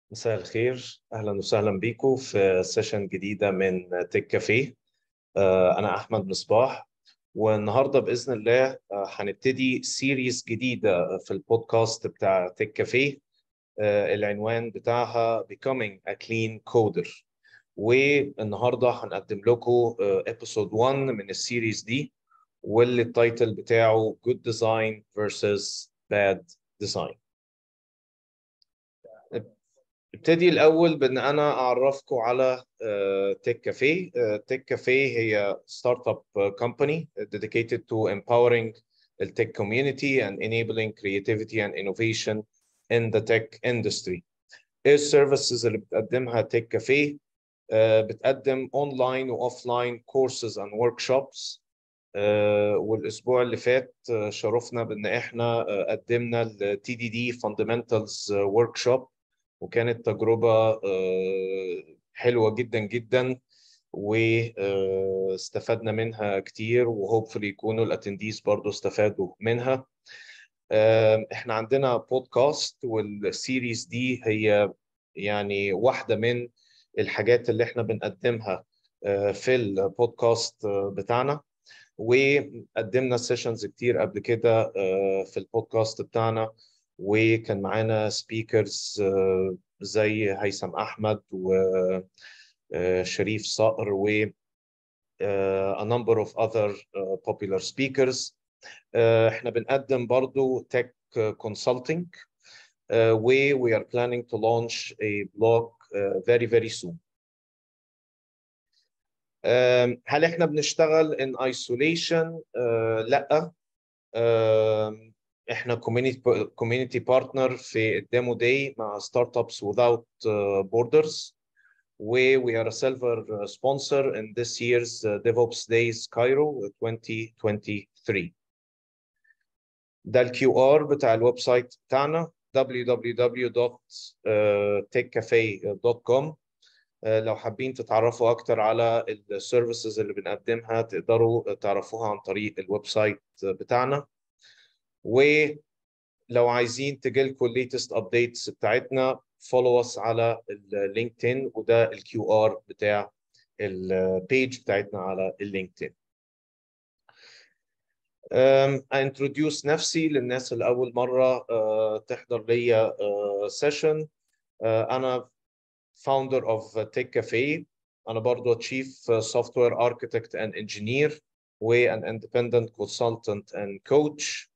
مساء الخير اهلا وسهلا بيكم في سيشن جديده من تك كافيه آه، انا احمد مصباح والنهارده باذن الله آه، هنبتدي سيريز جديده في البودكاست بتاع تك كافيه آه، العنوان بتاعها Becoming a Clean Coder والنهارده هنقدم لكم ابيسود 1 من السيريز دي واللي التايتل بتاعه Good Design versus Bad Design ابتدي الاول بان انا اعرفكم على تك كافيه تك كافيه هي ستارت اب كومباني dedicated to empowering the tech community and enabling creativity and innovation in the tech industry ايه السيرفيسز اللي بتقدمها تك كافيه بتقدم اونلاين واوفلاين كورسز اند ورك شوبس والاسبوع اللي فات شرفنا بان احنا قدمنا التي دي دي فاندمنتالز ورك شوب وكانت تجربة حلوة جدا جدا واستفدنا منها كتير وهوبفلي يكونوا الاتنديز برضو استفادوا منها احنا عندنا بودكاست والسيريز دي هي يعني واحدة من الحاجات اللي احنا بنقدمها في البودكاست بتاعنا وقدمنا سيشنز كتير قبل كده في البودكاست بتاعنا وكان معانا سبيكرز زي هيثم احمد وشريف صقر و a number of other popular speakers احنا بنقدم برضو tech consulting و we are planning to launch a blog very very soon هل احنا بنشتغل in isolation لا احنا كوميونتي كوميونتي بارتنر في الديمو داي مع ستارت ابس without borders و we are a silver sponsor in this year's DevOps Days Cairo 2023 ده الكيو ار بتاع الويب سايت بتاعنا www.techcafe.com لو حابين تتعرفوا اكتر على السيرفيسز اللي بنقدمها تقدروا تعرفوها عن طريق الويب سايت بتاعنا ولو عايزين تجيلكم الليتست ابديتس بتاعتنا فولو اس على اللينكدين وده الكيو ار بتاع البيج بتاعتنا على اللينكدين انتروديوس نفسي للناس اللي اول مره uh, تحضر ليا سيشن uh, uh, انا founder of Tech Cafe انا برضو chief software architect and engineer و an independent consultant and coach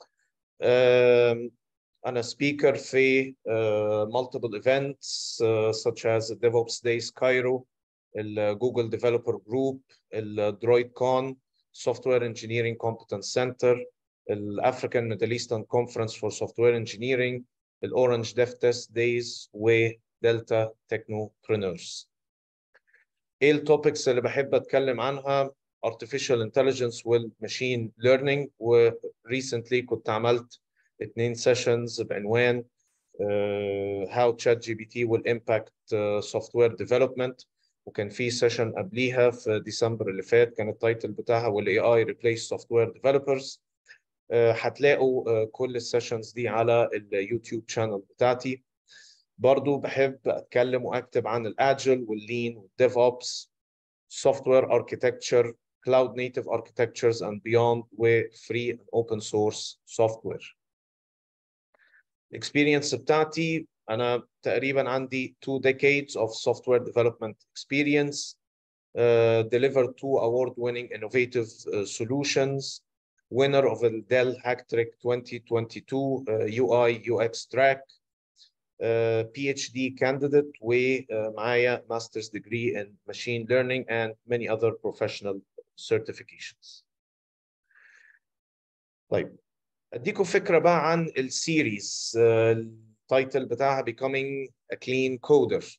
أنا speaker في multiple events such as DevOps Days Cairo, Google Developer Group, DroidCon, Software Engineering Competence Center, African Middle Eastern Conference for Software Engineering, Orange Dev Test Days و Delta Technopreneurs. ايه التوبكس اللي بحب اتكلم عنها؟ artificial intelligence والmachine learning و recently كنت عملت اتنين sessions بعنوان uh, how ChatGPT will impact uh, software development وكان في session قبليها في ديسمبر اللي فات كان التايتل بتاعها وال AI replace software developers uh, هتلاقوا uh, كل السيشنز دي على اليوتيوب شانل بتاعتي برضو بحب اتكلم واكتب عن الاجل واللين والديف اوبس software architecture cloud native architectures and beyond with free and open source software. Experience بتاعتي أنا تقريبا عندي two decades of software development experience, uh, delivered two award-winning innovative uh, solutions, winner of the Dell Hacktrick 2022 uh, UI UX track, uh, PhD candidate ومعايا master's degree in machine learning and many other professional certifications. طيب اديكم فكره بقى عن السيريز التايتل بتاعها becoming a clean coder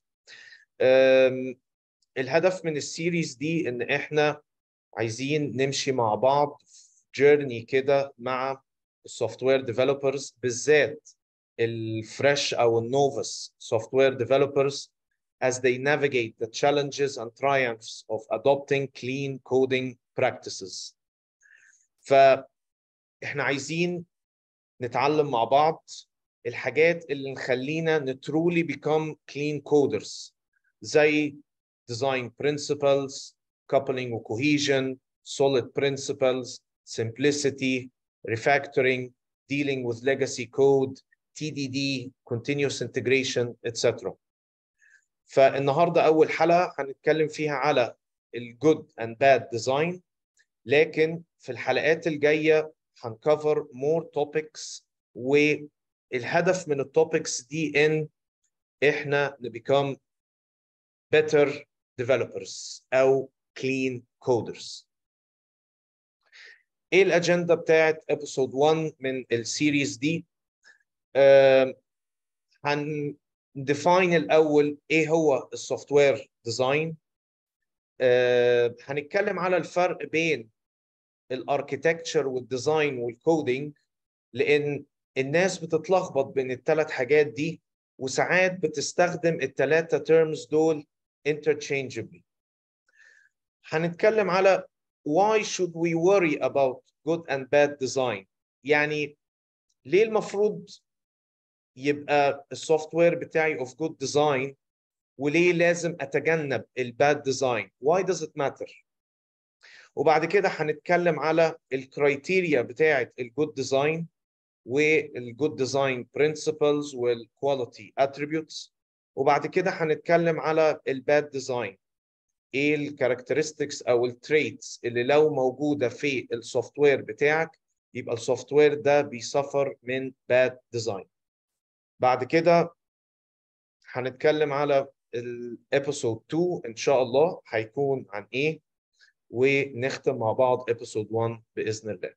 الهدف من السيريز دي ان احنا عايزين نمشي مع بعض جيرني كده مع السوفت وير ديفلوبرز بالذات الفريش او النوفس سوفت وير ديفلوبرز as they navigate the challenges and triumphs of adopting clean coding practices. فاحنا عايزين نتعلم مع بعض الحاجات اللي نخلينا نترولي become clean coders زي design principles coupling و cohesion solid principles simplicity refactoring dealing with legacy code TDD continuous integration etc فالنهارده اول حلقه هنتكلم فيها على الجود اند باد ديزاين لكن في الحلقات الجايه هنكفر مور توبكس والهدف من التوبكس دي ان احنا نبيكم better developers او clean coders ايه الاجنده بتاعت ابيسود 1 من السيريز دي آه هن define الاول ايه هو السوفت وير ديزاين آه هنتكلم على الفرق بين الاركيتكتشر والديزاين والكودينج لان الناس بتتلخبط بين الثلاث حاجات دي وساعات بتستخدم الثلاثه تيرمز دول interchangeably هنتكلم على why should we worry about good and bad design يعني ليه المفروض يبقى السوفت وير بتاعي of good design وليه لازم اتجنب الباد ديزاين why does it matter وبعد كده هنتكلم على الكرايتيريا بتاعه الجود ديزاين والجود ديزاين برنسبلز والكواليتي اتريبيوتس وبعد كده هنتكلم على الباد ديزاين ايه الكاركترستكس او التريتس اللي لو موجوده في السوفت وير بتاعك يبقى السوفت وير ده بيسفر من باد ديزاين بعد كده هنتكلم على الابيسود 2 ان شاء الله هيكون عن ايه ونختم مع بعض ابيسود 1 باذن الله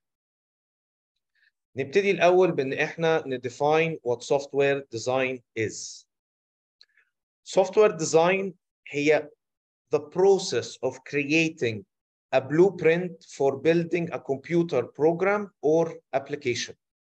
نبتدي الاول بان احنا نديفاين what software design is software design هي the process of creating a blueprint for building a computer program or application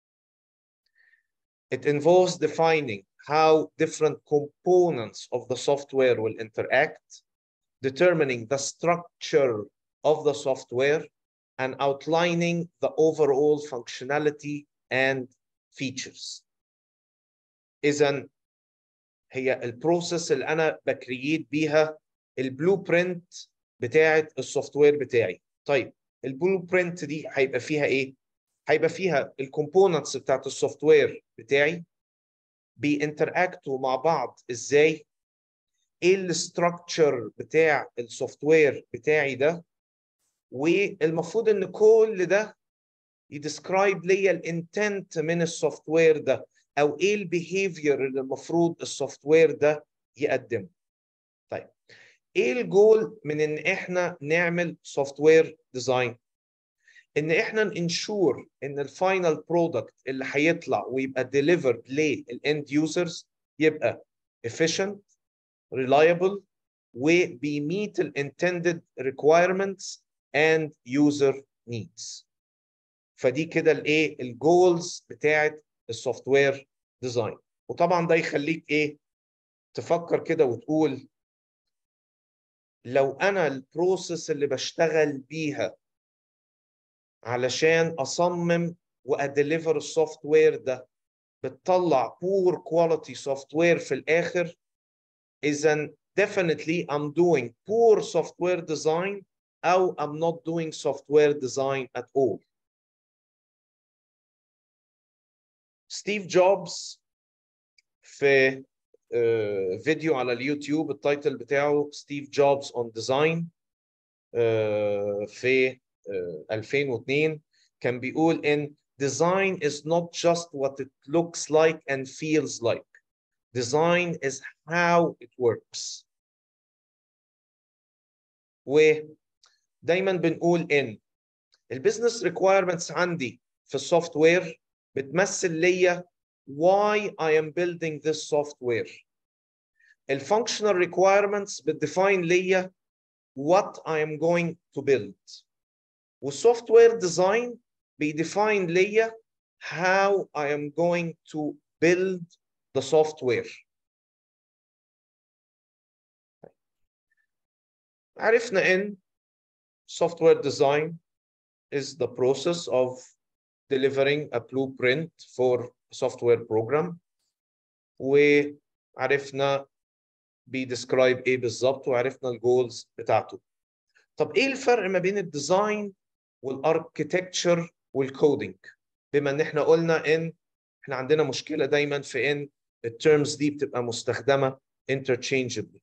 it involves defining how different components of the software will interact, determining the structure of the software, and outlining the overall functionality and features. إذا هي البروسيس اللي أنا بكرييت بيها البلو برنت بتاعة السوفت وير بتاعي. طيب البلو برنت دي هيبقى فيها إيه؟ هيبقى فيها الكومبوننتس بتاعت السوفت وير بتاعي بينتراكتوا مع بعض ازاي ايه الاستراكشر بتاع السوفت وير بتاعي ده والمفروض ان كل ده يدسكرايب ليا الانتنت من السوفت وير ده او ايه البيهيفير اللي المفروض السوفت وير ده يقدمه طيب ايه الجول من ان احنا نعمل سوفت وير ديزاين ان احنا ننشور ان الفاينل برودكت اللي هيطلع ويبقى ديليفرد للاند يوزرز يبقى efficient reliable وبيميت الانتندد requirements and user needs فدي كده الايه الجولز بتاعت السوفت وير ديزاين وطبعا ده يخليك ايه تفكر كده وتقول لو انا البروسيس اللي بشتغل بيها علشان اصمم واديليفر السوفت وير ده بتطلع poor quality سوفت وير في الاخر اذا definitely I'm doing poor software design او I'm not doing software design at all ستيف جوبز في فيديو على اليوتيوب التايتل بتاعه ستيف جوبز اون ديزاين في 2002 كان بيقول ان design is not just what it looks like and feels like design is how it works ودايما بنقول ان البيزنس ريكوايرمنتس عندي في السوفت وير بتمثل ليا why I am building this software الفانكشنال requirements بتديفاين ليا what I am going to build والسوفت وير ديزاين بيديفاين ليا how I am going to build the software عرفنا ان software design is the process of delivering a blueprint for software program وعرفنا بيديسكرايب ايه بالظبط وعرفنا الجولز بتاعته طب ايه الفرق ما بين الديزاين والاركتكتشر والكودينج بما ان احنا قلنا ان احنا عندنا مشكله دايما في ان التيرمز دي بتبقى مستخدمه interchangeably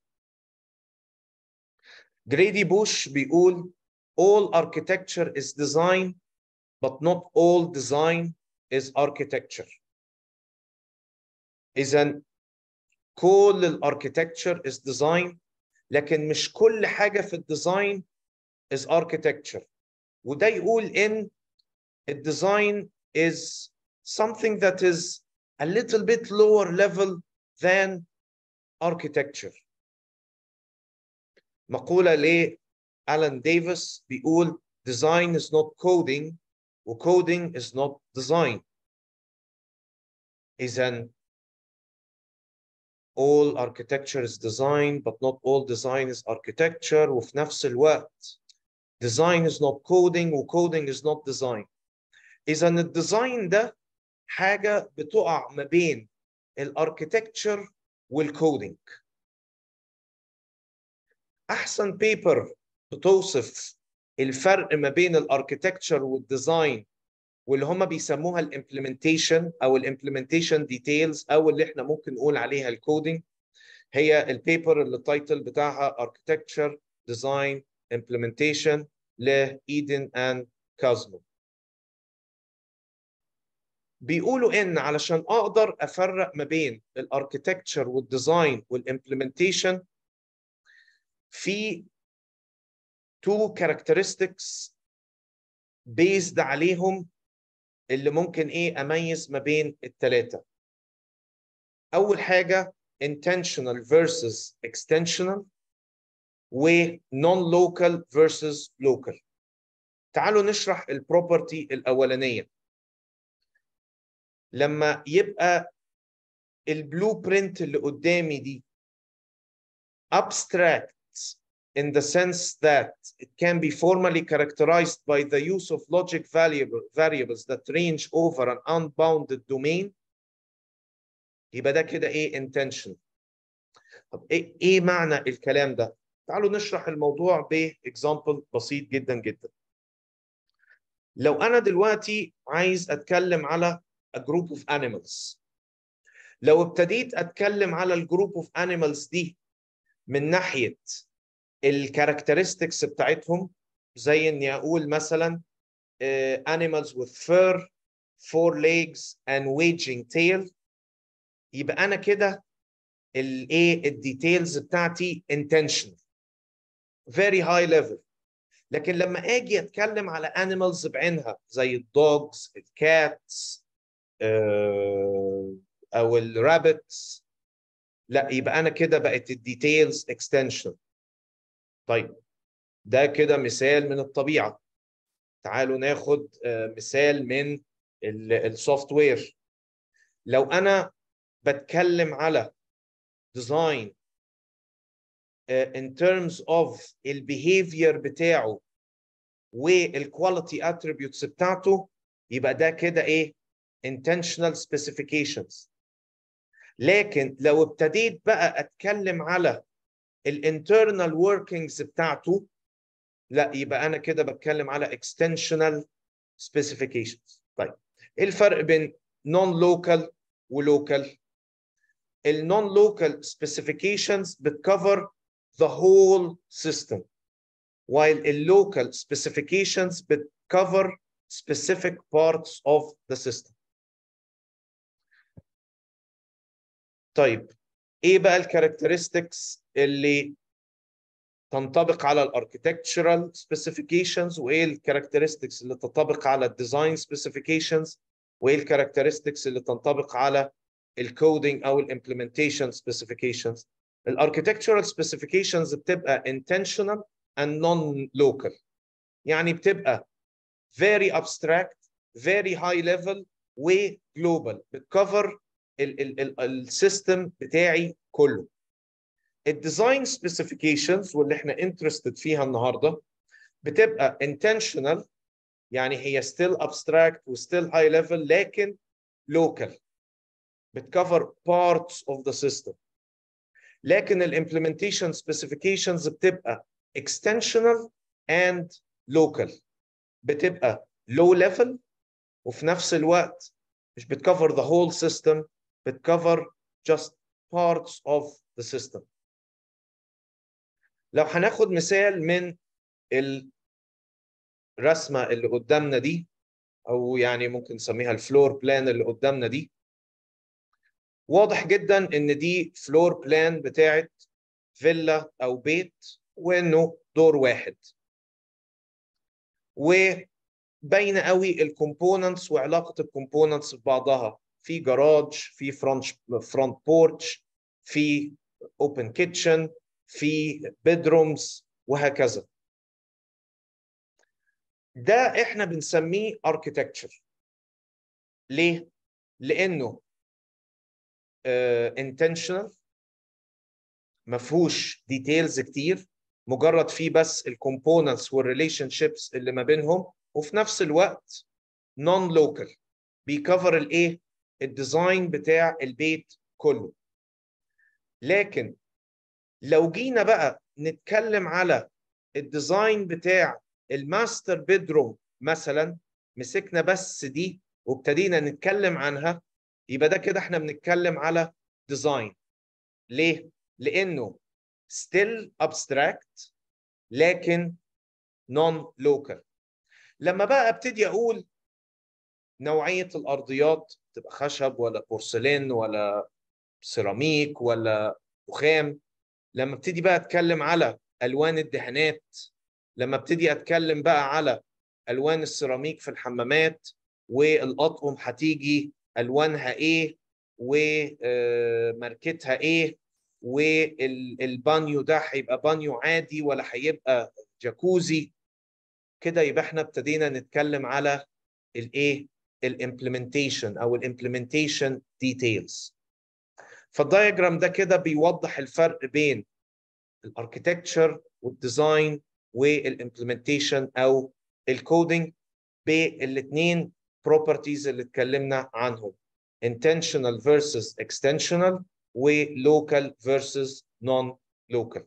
جريدي بوش بيقول all architecture is design but not all design is architecture اذا كل الاركتكتشر is design لكن مش كل حاجه في الديزاين is architecture وده يقول ان الديزاين is something that is a little bit lower level than architecture مقولة لألان ديفيس بيقول design is not coding و coding is not design إذا all architecture is design but not all design is architecture وفي نفس الوقت design is not coding و coding is not design إذا الديزاين ده حاجة بتقع ما بين الاركتكتشر والكودينج احسن بيبر بتوصف الفرق ما بين الاركتكتشر والديزاين واللي هم بيسموها الامبلمنتيشن او الامبلمنتيشن ديتيلز او اللي احنا ممكن نقول عليها الكودينج هي البيبر اللي التايتل بتاعها اركتكتشر ديزاين امبلمنتيشن لايدن اند كازمو بيقولوا ان علشان اقدر افرق ما بين الاركتكتشر والديزاين والامبلمنتيشن في تو characteristics based عليهم اللي ممكن ايه اميز ما بين الثلاثه اول حاجه intentional versus extensional و non-local versus local تعالوا نشرح البروبرتي الاولانيه لما يبقى البلو برنت اللي قدامي دي abstract in the sense that it can be formally characterized by the use of logic variable, variables that range over an unbounded domain يبقى ده كده ايه intention طب ايه ايه معنى الكلام ده تعالوا نشرح الموضوع باكزامبل بسيط جدا جدا لو انا دلوقتي عايز اتكلم على a group of animals لو ابتديت اتكلم على الجروب اوف animals دي من ناحيه الكاركترستكس بتاعتهم زي اني اقول مثلا uh, animals with fur four legs and waging tail يبقى انا كده الايه الديتيلز بتاعتي intentional very high level لكن لما اجي اتكلم على animals بعينها زي الدوجز الكاتس او الرابتس لا يبقى انا كده بقت الديتيلز اكستنشن طيب ده كده مثال من الطبيعه تعالوا ناخد مثال من السوفت وير لو انا بتكلم على design in terms of البيهيفير بتاعه والكواليتي attributes بتاعته يبقى ده كده ايه intentional specifications لكن لو ابتديت بقى اتكلم على الانترنال workings بتاعته لا يبقى انا كده بتكلم على extensional specifications طيب ايه الفرق بين non local ولوكال النون لوكال specifications بتكفر the whole system while اللوكال specifications بتكفر specific parts of the system طيب ايه بقى الكاركترستكس اللي تنطبق على الاركتكتشرال سبيسيفيكيشنز وايه الكاركترستكس اللي تنطبق على الديزاين سبيسيفيكيشنز وايه الكاركترستكس اللي تنطبق على الكودينج او الامبلمنتيشن سبيسيفيكيشنز الاركتكتشرال سبيسيفيكيشنز بتبقى intentional and non-local يعني بتبقى very abstract very high level و global بتكفر السيستم بتاعي كله الديزاين سبيسيفيكيشنز واللي احنا انترستد فيها النهارده بتبقى intentional يعني هي still abstract و still high level لكن local بتكفر parts of the system لكن الامبلمنتيشن specifications بتبقى extensional and local بتبقى low level وفي نفس الوقت مش بتكفر the whole system بتكفر just parts of the system لو هناخد مثال من الرسمه اللي قدامنا دي او يعني ممكن نسميها الفلور بلان اللي قدامنا دي واضح جدا ان دي فلور بلان بتاعت فيلا او بيت وانه دور واحد وباينه قوي الكومبوننتس وعلاقه الكومبوننتس ببعضها في جراج في فرونت فرونت بورتش في اوبن كيتشن في بيدرومز وهكذا ده احنا بنسميه اركيتكتشر ليه لانه انتشنال uh, ما فيهوش ديتيلز كتير مجرد فيه بس الكومبوننتس والريليشن شيبس اللي ما بينهم وفي نفس الوقت نون لوكال بيكفر الايه الديزاين بتاع البيت كله لكن لو جينا بقى نتكلم على الديزاين بتاع الماستر بيدروم مثلا مسكنا بس دي وابتدينا نتكلم عنها يبقى ده كده احنا بنتكلم على ديزاين ليه؟ لانه still abstract لكن non local لما بقى ابتدي اقول نوعيه الارضيات تبقى خشب ولا بورسلين ولا سيراميك ولا رخام لما ابتدي بقى اتكلم على الوان الدهانات لما ابتدي اتكلم بقى على الوان السيراميك في الحمامات والاطقم هتيجي الوانها ايه وماركتها ايه والبانيو ده هيبقى بانيو عادي ولا هيبقى جاكوزي كده يبقى احنا ابتدينا نتكلم على الايه الامبلمنتيشن او الامبلمنتيشن ديتيلز فالدايجرام ده كده بيوضح الفرق بين الاركتكتشر والديزاين والامبلمنتيشن او الكودينج بالاثنين properties اللي اتكلمنا عنهم intentional versus extensional و local versus non-local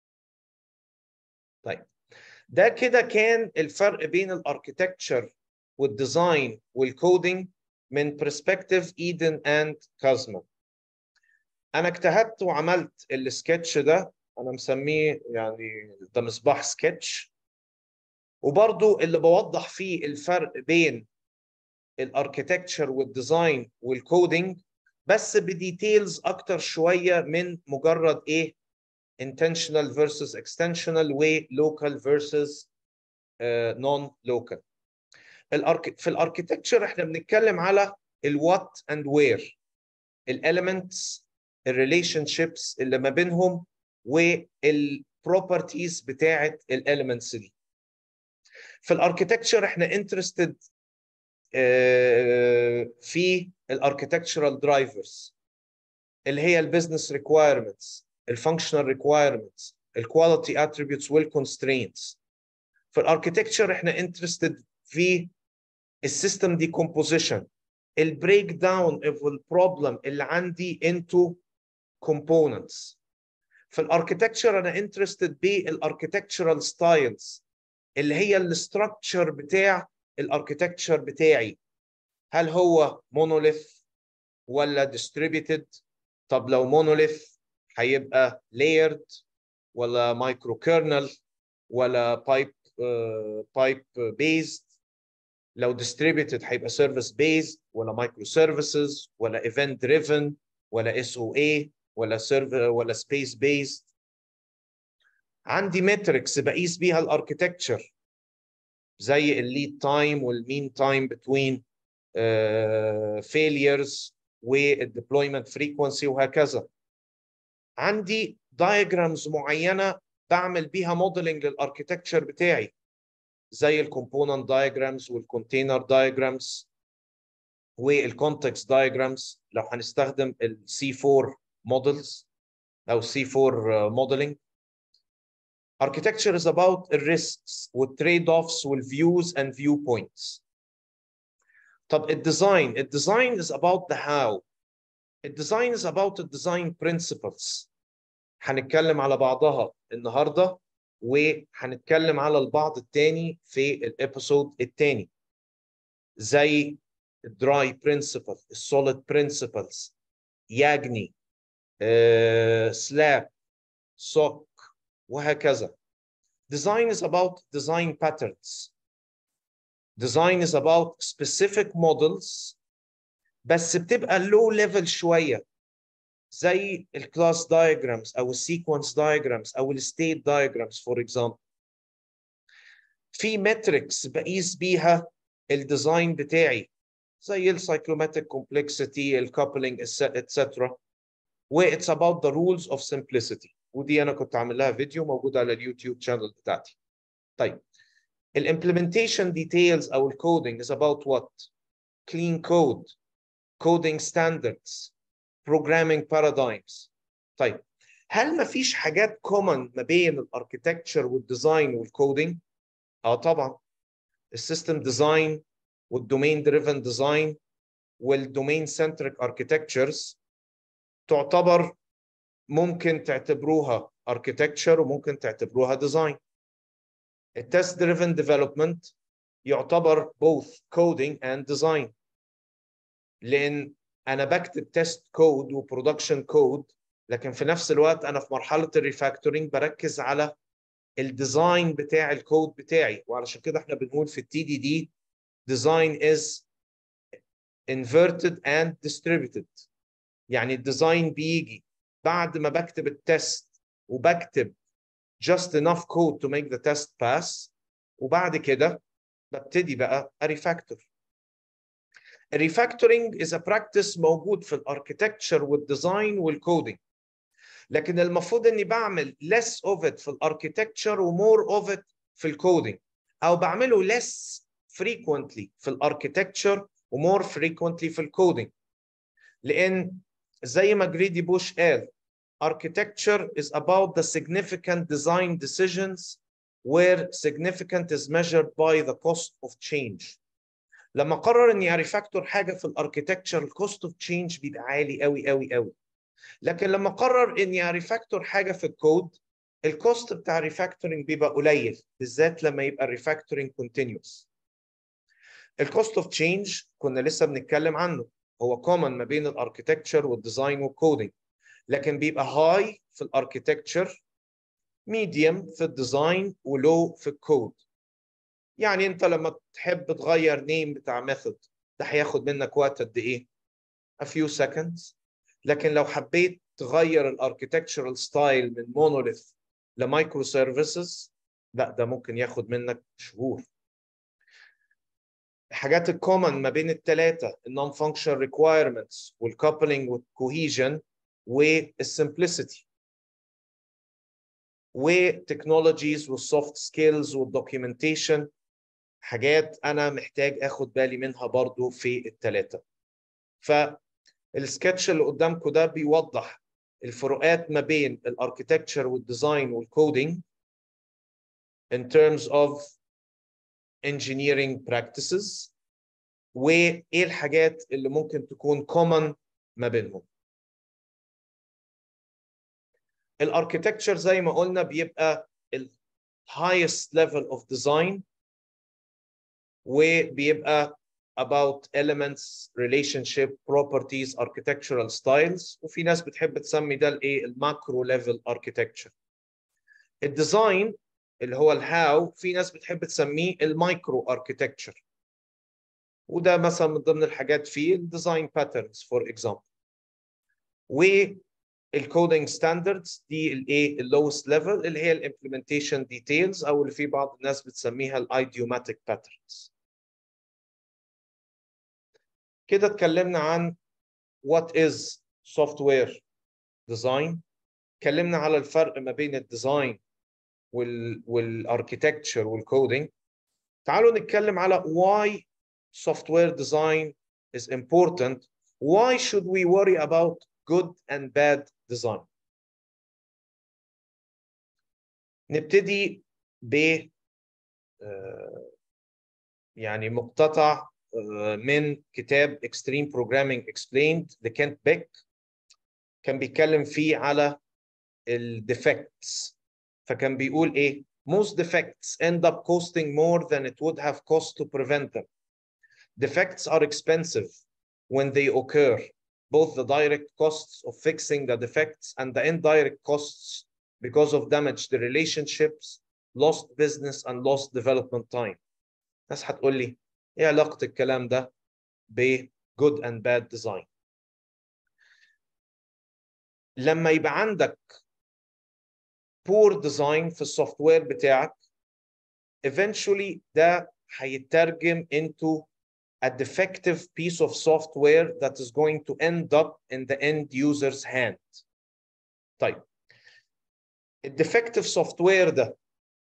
طيب ده كده كان الفرق بين الاركتكتشر والديزاين والكودينج من برسبكتيف ايدن اند كازما انا اجتهدت وعملت السكتش ده انا مسميه يعني ده مصباح سكتش وبرضو اللي بوضح فيه الفرق بين الاركتكتشر والديزاين والكودينج بس بديتيلز اكتر شويه من مجرد ايه intentional versus extensional و local versus uh, non local الأرك... في الاركتكتشر احنا بنتكلم على الوات اند وير الاليمنتس الريليشن شيبس اللي ما بينهم والبروبرتيز بتاعه الاليمنتس دي في الاركتكتشر احنا انترستد في الاركتكتشرال درايفرز اللي هي البزنس ريكوايرمنتس الفانكشنال ريكوايرمنتس الكواليتي اتريبيوتس والكونسترينتس في الاركتكتشر احنا انترستد في السيستم ديكومبوزيشن البريك داون اوف البروبلم اللي عندي into components في الاركتكتشر انا انترستد بالاركتكتشرال ستايلز اللي هي الاستراكشر بتاع الاركتكتشر بتاعي هل هو مونوليث ولا ديستريبيوتد طب لو مونوليث هيبقى لايرد ولا مايكرو كيرنل ولا بايب بايب بيزد لو ديستريبيوتد هيبقى سيرفيس بيزد ولا مايكرو سيرفيسز ولا ايفنت دريفن ولا اس او اي ولا سيرفر ولا سبيس بيزد عندي متركس بقيس بيها الاركتكتشر زي الليد تايم والمين تايم بتوين فيليرز والديبلويمنت فريكونسي وهكذا عندي دايجرامز معينه بعمل بيها موديلنج للاركتكتشر بتاعي زي الكومبوننت دايجرامز والكونتينر دايجرامز والكونتكست دايجرامز لو هنستخدم السي 4 مودلز او سي 4 موديلنج Architecture is about the risks والtrade-offs والviews and viewpoints. طب الديزاين الديزاين is about the how الديزاين is about the design principles هنتكلم على بعضها النهارده وهنتكلم على البعض التاني في الابيسود التاني زي الدراي برنسبل السوليد برنسبلز ياجني سلاب سوك وهكذا design is about design patterns design is about specific models بس بتبقى low level شويه زي الكلاس diagrams او السيكونس diagrams او الستيت diagrams for example في metrics بقيس بيها الديزاين بتاعي زي السايكلوماتيك كومبلكسيتي الكابلنج اتسترا و it's about the rules of simplicity ودي انا كنت عامل لها فيديو موجود على اليوتيوب شانل بتاعتي طيب الامبلمنتيشن ديتيلز او الكودينج is about what clean code coding standards programming paradigms طيب هل ما فيش حاجات common ما بين الاركتكتشر والديزاين والكودينج اه طبعا السيستم ديزاين والدومين دريفن ديزاين والدومين سنتريك اركتكتشرز تعتبر ممكن تعتبروها architecture وممكن تعتبروها design. التست driven development يعتبر both coding and design. لأن أنا بكتب تيست كود وبرودكشن كود لكن في نفس الوقت أنا في مرحلة الريفاكتورينج بركز على الديزاين بتاع الكود بتاعي وعلشان كده احنا بنقول في التي دي دي design is inverted and distributed يعني الديزاين بيجي بعد ما بكتب التست وبكتب just enough code to make the test pass وبعد كده ببتدي بقى اريفاكتور الريفاكتورينج is a practice موجود في الاركتكتشر والديزاين والكودينج لكن المفروض اني بعمل less of it في الاركتكتشر ومور of it في الكودينج او بعمله less frequently في الاركتكتشر ومور frequently في الكودينج لان زي ما جريدي بوش قال architecture is about the significant design decisions where significant is measured by the cost of change لما قرر اني اريفاكتور حاجه في الاركتكتشر الكوست اوف تشينج بيبقى عالي قوي قوي قوي لكن لما قرر اني اريفاكتور حاجه في الكود الكوست بتاع الريفاكتورنج بيبقى قليل بالذات لما يبقى الريفاكتورنج كونتينوس الكوست اوف تشينج كنا لسه بنتكلم عنه هو كومن ما بين الاركتكتشر والديزاين والكودينج لكن بيبقى هاي في الاركتكتشر ميديوم في الديزاين ولو في الكود يعني انت لما تحب تغير نيم بتاع ميثود ده هياخد منك وقت قد ايه a few seconds لكن لو حبيت تغير الاركتكتشرال ستايل من مونوليث لمايكرو سيرفيسز لا ده ممكن ياخد منك شهور الحاجات الكومن ما بين الثلاثه النون فانكشن ريكوايرمنتس والكابلنج والكوهيجن والسمبlicity والتكنولوجيز والسوفت سكيلز والدوكيومنتيشن حاجات انا محتاج اخد بالي منها برضو في الثلاثه فالسكتش اللي قدامكم ده بيوضح الفروقات ما بين الاركتكتشر والديزاين والكودينج in terms of engineering practices وايه الحاجات اللي ممكن تكون common ما بينهم الاركتكتشر زي ما قلنا بيبقى ال highest level of design وبيبقى about elements, relationship, properties, architectural styles وفي ناس بتحب تسمي ده الايه الماكرو ليفل architecture. الديزاين اللي هو الهاو في ناس بتحب تسميه المايكرو architecture. وده مثلا من ضمن الحاجات فيه الديزاين باترنز فور اكزامبل. والكودينج ستاندردز دي الايه اللوست ليفل اللي هي الامبلمنتيشن ديتيلز او اللي في بعض الناس بتسميها الايديوماتيك باترنز. كده اتكلمنا عن what is software design اتكلمنا على الفرق ما بين الديزاين وال والاركيتكتشر والكودينج تعالوا نتكلم على why software design is important why should we worry about good and bad design نبتدي ب يعني مقتطع من كتاب Extreme Programming Explained لكنت بيك كان بيتكلم فيه على الديفكتس فكان بيقول ايه most defects end up costing more than it would have cost to prevent them defects are expensive when they occur both the direct costs of fixing the defects and the indirect costs because of damaged relationships lost business and lost development time ناس هتقول لي ايه علاقه الكلام ده ب good and bad design لما يبقى عندك poor design في السوفت وير بتاعك eventually ده هيترجم into a defective piece of software that is going to end up in the end user's hand. طيب الديفكتيف سوفت وير ده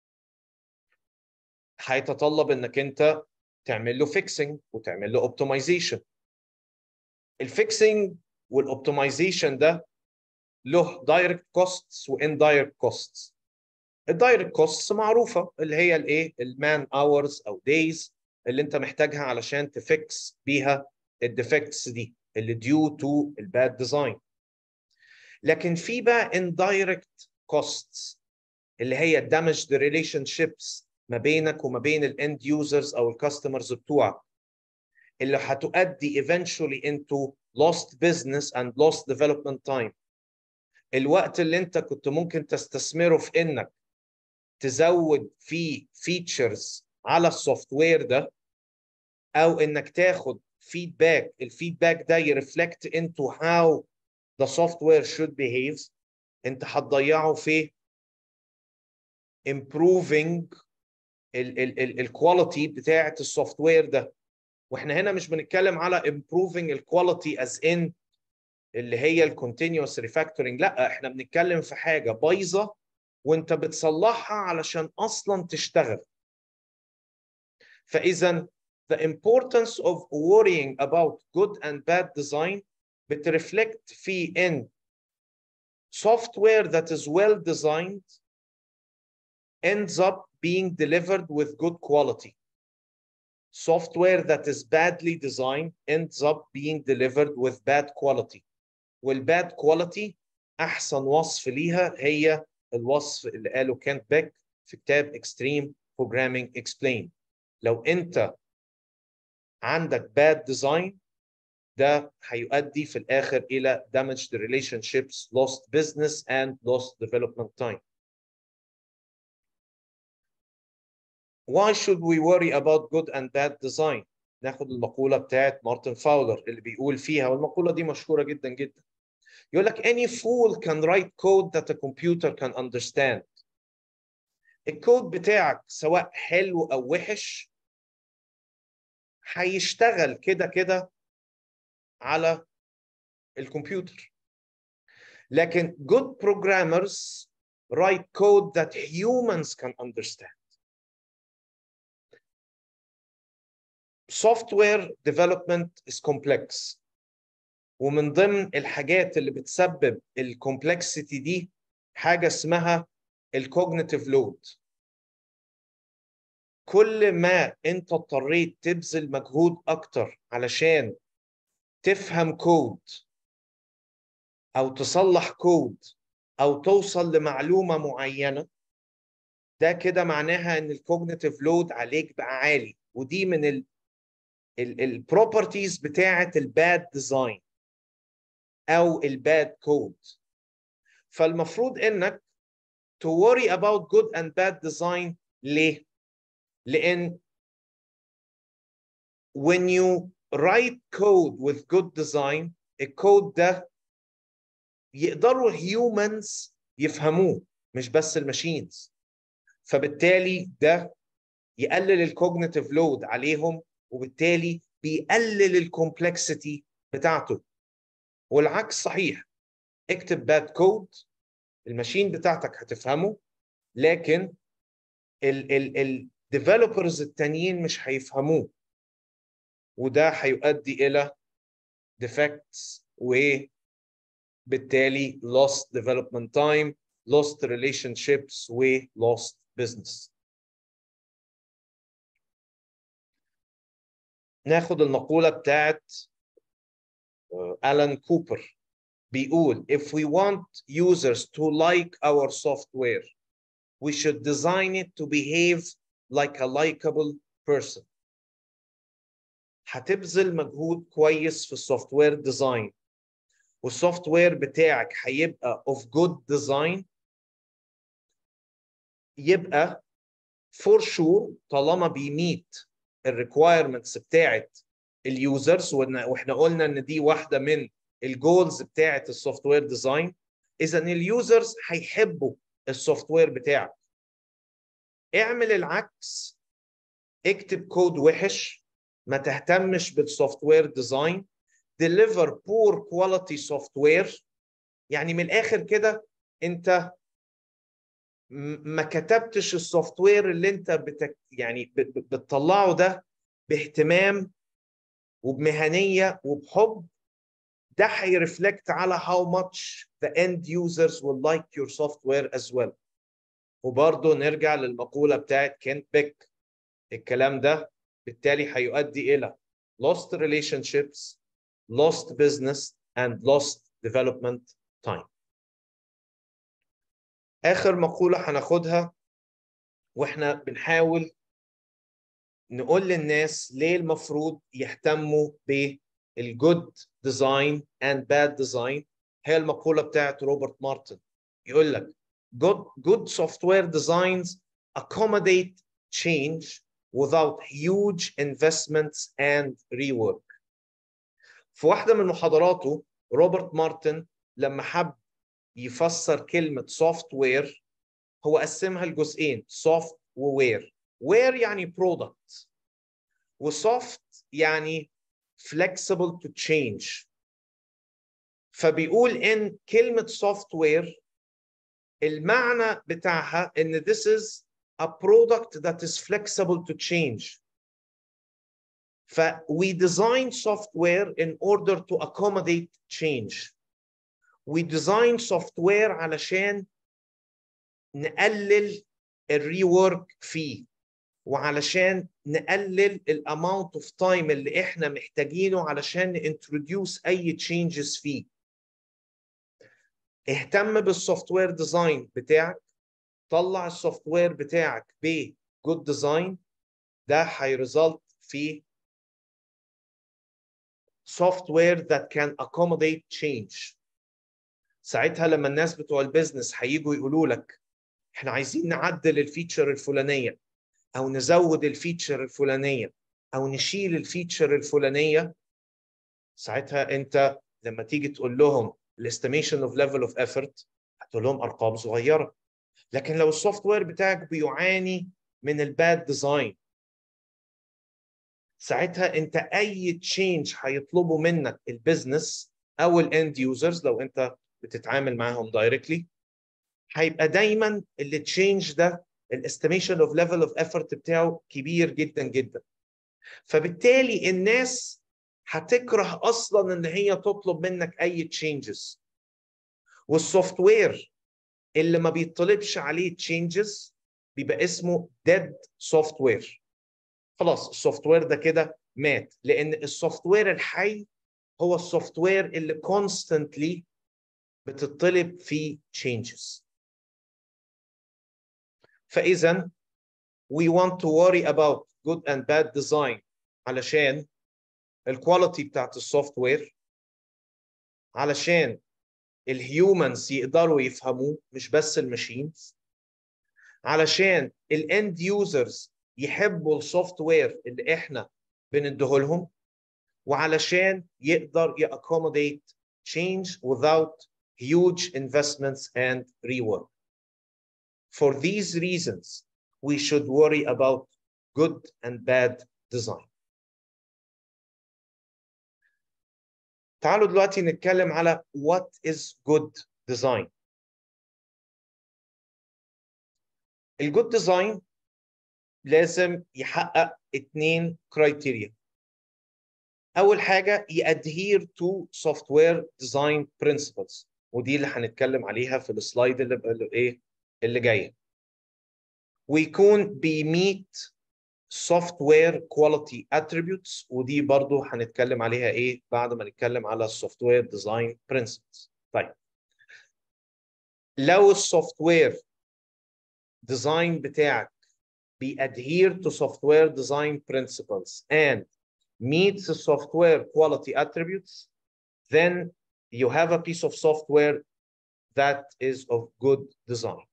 هيتطلب انك انت تعمل له فيكسنج وتعمل له اوبتمايزيشن الفيكسنج والاوبتمايزيشن ده له دايركت كوستس واندايركت كوستس الدايركت كوستس معروفه اللي هي الايه المان اورز او دايز اللي انت محتاجها علشان تفكس بيها الديفكتس دي اللي ديو تو الباد ديزاين لكن في بقى indirect costs اللي هي damaged relationships ما بينك وما بين الاند يوزرز او الكاستمرز بتوعك اللي هتؤدي eventually into lost business and lost development time الوقت اللي انت كنت ممكن تستثمره في انك تزود فيه فيتشرز على السوفت وير ده او انك تاخد فيدباك الفيدباك ده يرفلكت into how the software should behave انت هتضيعه في improving الكواليتي بتاعه السوفت وير ده واحنا هنا مش بنتكلم على improving الكواليتي as in اللي هي الكونتينوس ريفاكتورنج لا احنا بنتكلم في حاجه بايظه وانت بتصلحها علشان اصلا تشتغل فاذا the importance of worrying about good and bad design بترفلكت في ان software that is well designed ends up being delivered with good quality. Software that is badly designed ends up being delivered with bad quality. والباد quality أحسن وصف ليها هي الوصف اللي قاله كانت بيك في كتاب Extreme Programming Explained. لو أنت عندك bad design ده هيؤدي في الآخر إلى damaged relationships, lost business and lost development time. Why should we worry about good and bad design? ناخد المقولة بتاعت مارتن فاولر اللي بيقول فيها والمقولة دي مشهورة جدا جدا. يقول لك any fool can write code that a computer can understand. الكود بتاعك سواء حلو أو وحش هيشتغل كده كده على الكمبيوتر. لكن good programmers write code that humans can understand. software development is complex ومن ضمن الحاجات اللي بتسبب الكومبلكسيتي دي حاجه اسمها الكوجنيتيف لود كل ما انت اضطريت تبذل مجهود اكتر علشان تفهم كود او تصلح كود او توصل لمعلومه معينه ده كده معناها ان الكوجنيتيف لود عليك بقى عالي ودي من ال البروبرتيز بتاعه الباد ديزاين او الباد كود فالمفروض انك to worry about good and bad design ليه؟ لان when you write code with good design الكود ده يقدروا humans يفهموه مش بس الماشينز فبالتالي ده يقلل الكوجنيتيف لود عليهم وبالتالي بيقلل الكومبلكسيتي بتاعته والعكس صحيح اكتب باد كود الماشين بتاعتك هتفهمه لكن الديفلوبرز التانيين مش هيفهموه وده هيؤدي الى defects وبالتالي lost development time lost relationships و lost business ناخد المقولة بتاعت ألان كوبر بيقول if we want users to like our software we should design it to behave like a likable person هتبذل مجهود كويس في السوفت وير ديزاين والسوفت وير بتاعك هيبقى of good design يبقى for sure طالما بيميت الريكوايرمنتس بتاعت اليوزرز واحنا قلنا ان دي واحده من الجولز بتاعت السوفت وير ديزاين اذا اليوزرز هيحبوا السوفت وير بتاعك اعمل العكس اكتب كود وحش ما تهتمش بالسوفت وير ديزاين deliver poor quality software يعني من الاخر كده انت ما كتبتش السوفت وير اللي انت بتك يعني بتطلعه ده باهتمام وبمهنيه وبحب ده هيرفلكت على how much the end users will like your software as well وبرضه نرجع للمقولة بتاعت كينت بيك الكلام ده بالتالي هيؤدي إلى lost relationships lost business and lost development time آخر مقولة هناخدها وإحنا بنحاول نقول للناس ليه المفروض يهتموا بالجود ديزاين اند باد ديزاين هي المقوله بتاعت روبرت مارتن يقول لك good good software designs accommodate change without huge investments and rework في واحده من محاضراته روبرت مارتن لما حب يفسر كلمه سوفت وير هو قسمها لجزئين سوفت ووير وير يعني برودكت وسوفت يعني flexible to change فبيقول ان كلمه سوفت وير المعنى بتاعها ان this is a product that is flexible to change ف we design software in order to accommodate change we design software علشان نقلل الريورك فيه وعلشان نقلل الاماونت اوف تايم اللي احنا محتاجينه علشان نintroduce اي تشينجز فيه اهتم بالسوفت وير ديزاين بتاعك طلع السوفت وير بتاعك ب جود ديزاين ده هيرزلت في software that can accommodate change ساعتها لما الناس بتوع البيزنس هيجوا يقولوا لك احنا عايزين نعدل الفيتشر الفلانيه او نزود الفيتشر الفلانيه او نشيل الفيتشر الفلانيه ساعتها انت لما تيجي تقول لهم الاستيميشن اوف ليفل اوف ايفورت هتقول لهم ارقام صغيره لكن لو السوفت وير بتاعك بيعاني من الباد ديزاين ساعتها انت اي تشينج هيطلبوا منك البيزنس او الاند يوزرز لو انت بتتعامل معاهم دايركتلي هيبقى دايما اللي تشينج ده الاستيميشن اوف ليفل اوف ايفورت بتاعه كبير جدا جدا فبالتالي الناس هتكره اصلا ان هي تطلب منك اي تشينجز والسوفت وير اللي ما بيطلبش عليه تشينجز بيبقى اسمه ديد سوفت وير خلاص السوفت وير ده كده مات لان السوفت وير الحي هو السوفت وير اللي كونستنتلي بتطلب فيه changes فاذا we want to worry about good and bad design علشان الكواليتي بتاعت السوفت وير علشان الهيومنز يقدروا يفهموه مش بس الماشينز علشان الاند يوزرز يحبوا السوفت وير اللي احنا بنديهولهم وعلشان يقدر يaccommodate change without huge investments and rework. For these reasons, we should worry about good and bad design. تعالوا دلوقتي نتكلم على what is good design. الجود ديزاين لازم يحقق اتنين كرايتيريا. أول حاجة يadhere to software design principles ودي اللي هنتكلم عليها في السلايد اللي اللي ايه اللي جايه. ويكون بيميت سوفت وير كواليتي اتريبيوتس ودي برضو هنتكلم عليها ايه بعد ما نتكلم على السوفت وير ديزاين برنسبلز طيب لو السوفت وير ديزاين بتاعك بيadhere to software design principles and meets the software quality attributes, then you have a piece of software that is of good design.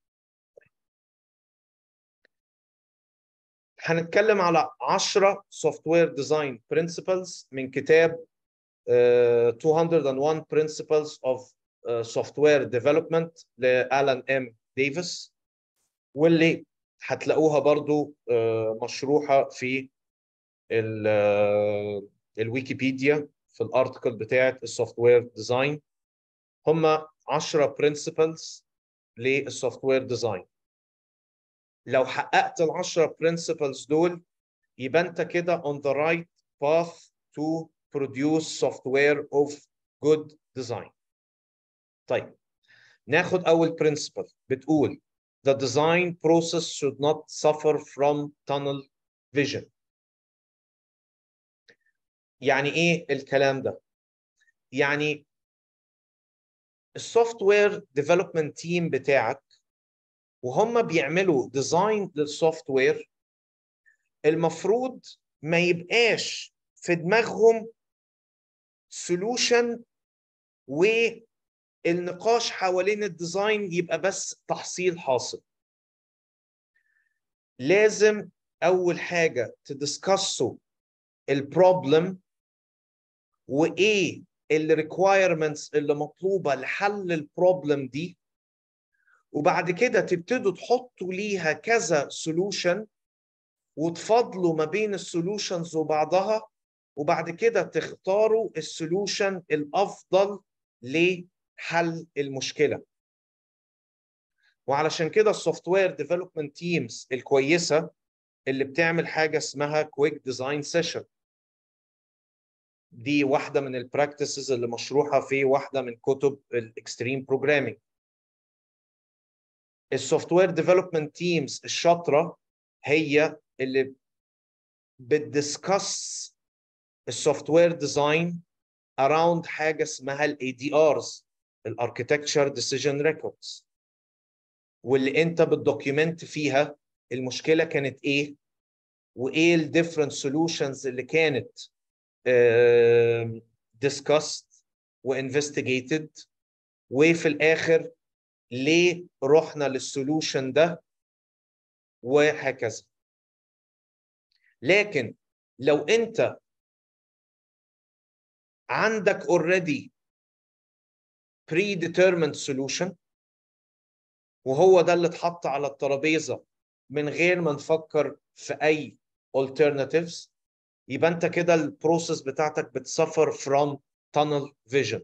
هنتكلم على 10 software design principles من كتاب uh, 201 principles of uh, software development لألان ام ديفيس واللي هتلاقوها برضو uh, مشروحة في ال الويكيبيديا في الارتكل بتاعت السوفت وير ديزاين هم 10 principles للسوفت وير ديزاين لو حققت ال 10 principles دول يبقى انت كده on the right path to produce software of good design طيب ناخد اول principle بتقول the design process should not suffer from tunnel vision يعني ايه الكلام ده يعني السوفت وير ديفلوبمنت تيم بتاعك وهم بيعملوا ديزاين للسوفت وير المفروض ما يبقاش في دماغهم سولوشن والنقاش حوالين الديزاين يبقى بس تحصيل حاصل لازم اول حاجه تدسكسوا البروبلم وايه الريكوايرمنتس اللي مطلوبه لحل البروبلم دي وبعد كده تبتدوا تحطوا ليها كذا سولوشن وتفضلوا ما بين السولوشنز وبعضها وبعد كده تختاروا السولوشن الافضل لحل المشكله وعلشان كده السوفت وير ديفلوبمنت تيمز الكويسه اللي بتعمل حاجه اسمها كويك ديزاين سيشن دي واحده من البراكتسز اللي مشروحه في واحده من كتب الاكستريم بروجرامينج السوفت وير ديفلوبمنت تيمز الشاطره هي اللي بتدسكس السوفت وير ديزاين around حاجه اسمها الاي دي ارز الاركتكتشر ديسيجن ريكوردز واللي انت بتدوكيومنت فيها المشكله كانت ايه وايه الديفرنت سولوشنز اللي كانت discussed وانفستيجيتد وفي الاخر ليه رحنا للسولوشن ده وهكذا لكن لو انت عندك already predetermined solution وهو ده اللي اتحط على الترابيزه من غير ما نفكر في اي alternatives يبقى انت كده البروسيس بتاعتك بتسفر from tunnel vision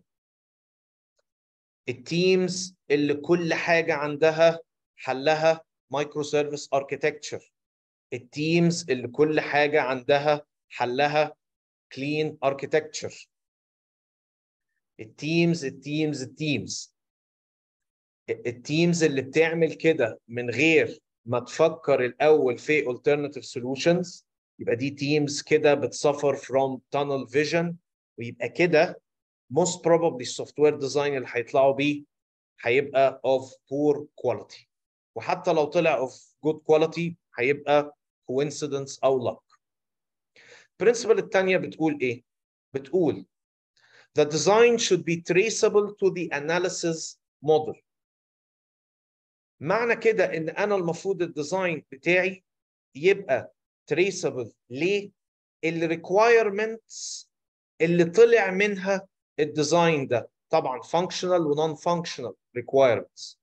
التيمز اللي كل حاجه عندها حلها مايكرو سيرفيس اركيتكتشر التيمز اللي كل حاجه عندها حلها كلين اركيتكتشر التيمز التيمز التيمز التيمز اللي بتعمل كده من غير ما تفكر الاول في alternative solutions يبقى دي تيمز كده بتسفر from tunnel vision ويبقى كده most probably السوفت وير ديزاين اللي هيطلعوا بيه هيبقى of poor quality وحتى لو طلع of good quality هيبقى coincidence او luck. البرنسبل الثانيه بتقول ايه؟ بتقول the design should be traceable to the analysis model. معنى كده ان انا المفروض الديزاين بتاعي يبقى traceable ليه؟ الريكوايرمنتس اللي طلع منها الديزاين ده طبعا functional و non functional requirements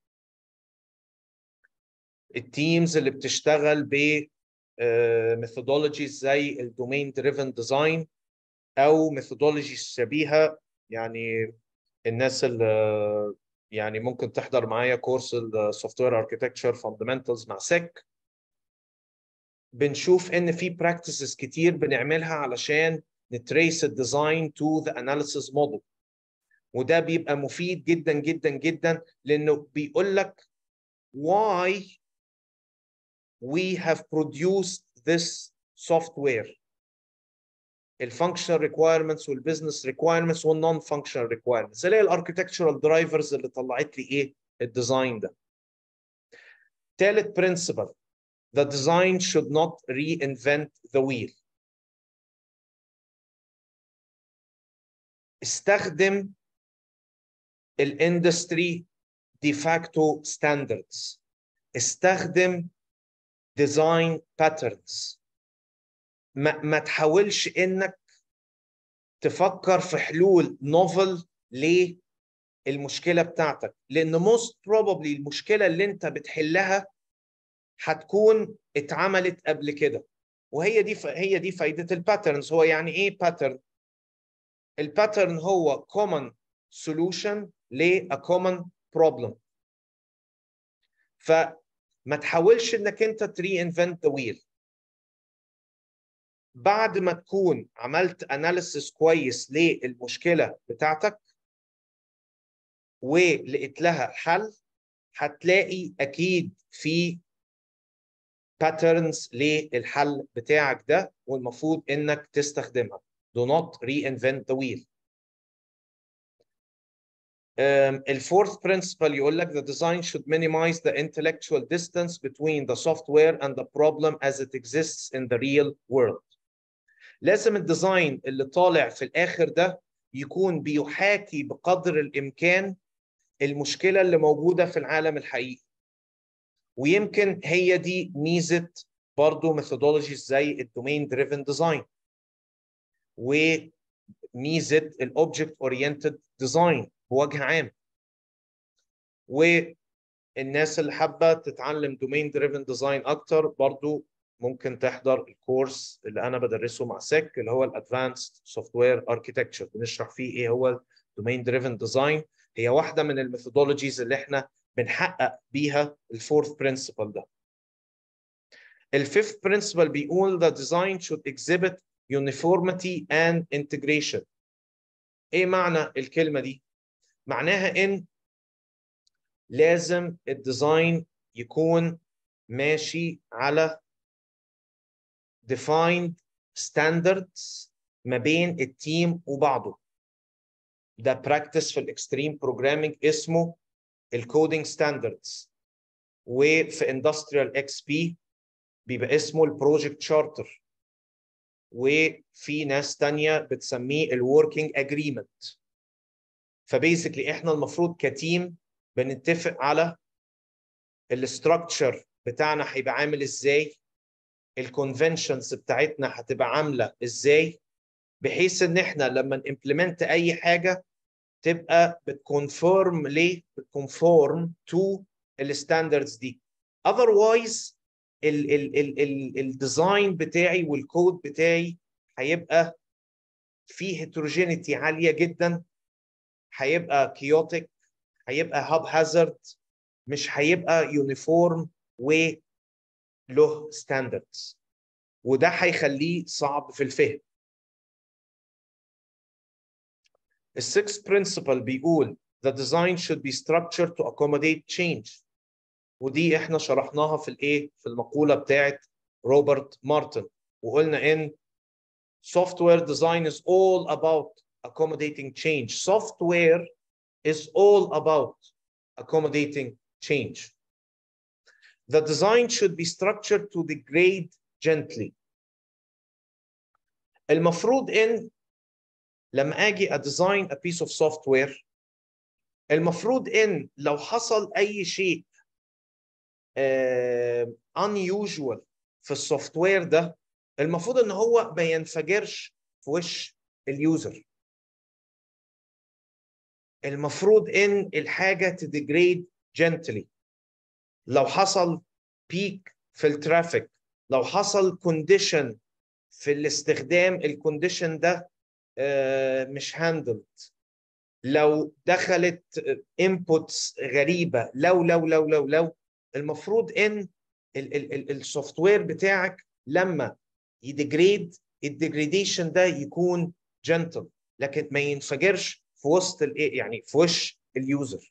التيمز اللي بتشتغل ب ميثودولوجيز زي الدومين دريفن ديزاين او ميثودولوجيز شبيهه يعني الناس اللي يعني ممكن تحضر معايا كورس السوفت وير اركتكتشر فاندمنتالز مع سيك بنشوف ان في براكتسز كتير بنعملها علشان نتريس الديزاين تو ذا اناليسيس موديل وده بيبقى مفيد جدا جدا جدا لانه بيقول لك why we have produced this software الفانكشنال ريكوايرمنتس والبزنس ريكوايرمنتس والنون فانكشنال ريكوايرمنتس اللي هي الاركتكتشرال درايفرز اللي طلعت لي ايه الديزاين ده ثالث برنسبل the design should not reinvent the wheel استخدم الاندستري دي فاكتو ستاندردز استخدم ديزاين باترنز ما, ما تحاولش انك تفكر في حلول نوفل للمشكله بتاعتك لان موست بروبابلي المشكله اللي انت بتحلها هتكون اتعملت قبل كده وهي دي ف... هي دي فايده الباترنز هو يعني ايه باترن الباترن هو common solution ل a common problem فما تحاولش انك انت reinvent the wheel بعد ما تكون عملت اناليسيس كويس للمشكله بتاعتك ولقيت لها حل هتلاقي اكيد في باترنز للحل بتاعك ده والمفروض انك تستخدمها do not reinvent the wheel الفورث برنسبل يقول لك the design should minimize the intellectual distance between the software and the problem as it exists in the real world لازم الديزاين اللي طالع في الاخر ده يكون بيحاكي بقدر الامكان المشكله اللي موجوده في العالم الحقيقي ويمكن هي دي ميزه برضه ميثودولوجيز زي الدومين دريفن ديزاين وميزه الاوبجكت اورينتد ديزاين بوجه عام والناس اللي حابه تتعلم دومين دريفن ديزاين اكتر برضو ممكن تحضر الكورس اللي انا بدرسه مع سك اللي هو الادفانسد سوفت وير اركيتكتشر بنشرح فيه ايه هو دومين دريفن ديزاين هي واحده من الميثودولوجيز اللي احنا بنحقق بيها الفورث برنسبل ده الفيفث برنسبل بيقول the design should exhibit uniformity and integration ايه معنى الكلمه دي معناها ان لازم الديزاين يكون ماشي على defined standards ما بين التيم وبعضه ده براكتس في الاكستريم بروجرامينج اسمه الكودينج ستاندردز وفي اندستريال اكس بي بيبقى اسمه البروجكت شارتر وفي ناس تانية بتسميه الوركينج اجريمنت فبيسكلي احنا المفروض كتيم بنتفق على الاستراكشر بتاعنا هيبقى عامل ازاي الكونفنشنز بتاعتنا هتبقى عامله ازاي بحيث ان احنا لما نimplement اي حاجه تبقى بتكونفورم ليه بتكونفورم تو الستاندردز دي otherwise الديزاين بتاعي والكود بتاعي هيبقى فيه heterogeneity عاليه جدا هيبقى chaotic هيبقى هاب هازارد مش هيبقى يونيفورم وله ستاندردز وده هيخليه صعب في الفهم السكس برنسبل بيقول the design should be structured to accommodate change ودي احنا شرحناها في الايه في المقوله بتاعت روبرت مارتن وقلنا ان software design is all about accommodating change software is all about accommodating change the design should be structured to degrade gently المفروض ان لما اجي اديزاين a piece of software المفروض ان لو حصل اي شيء uh, unusual في السوفت وير ده المفروض ان هو ما ينفجرش في وش اليوزر المفروض ان الحاجه تديجريد جنتلي لو حصل بيك في الترافيك لو حصل كونديشن في الاستخدام الكونديشن ده مش هاندلد لو دخلت انبوتس غريبه لو لو لو لو لو المفروض ان السوفت وير بتاعك لما يديجريد الديجريديشن ده يكون جنتل لكن ما ينفجرش في وسط الايه يعني في وش اليوزر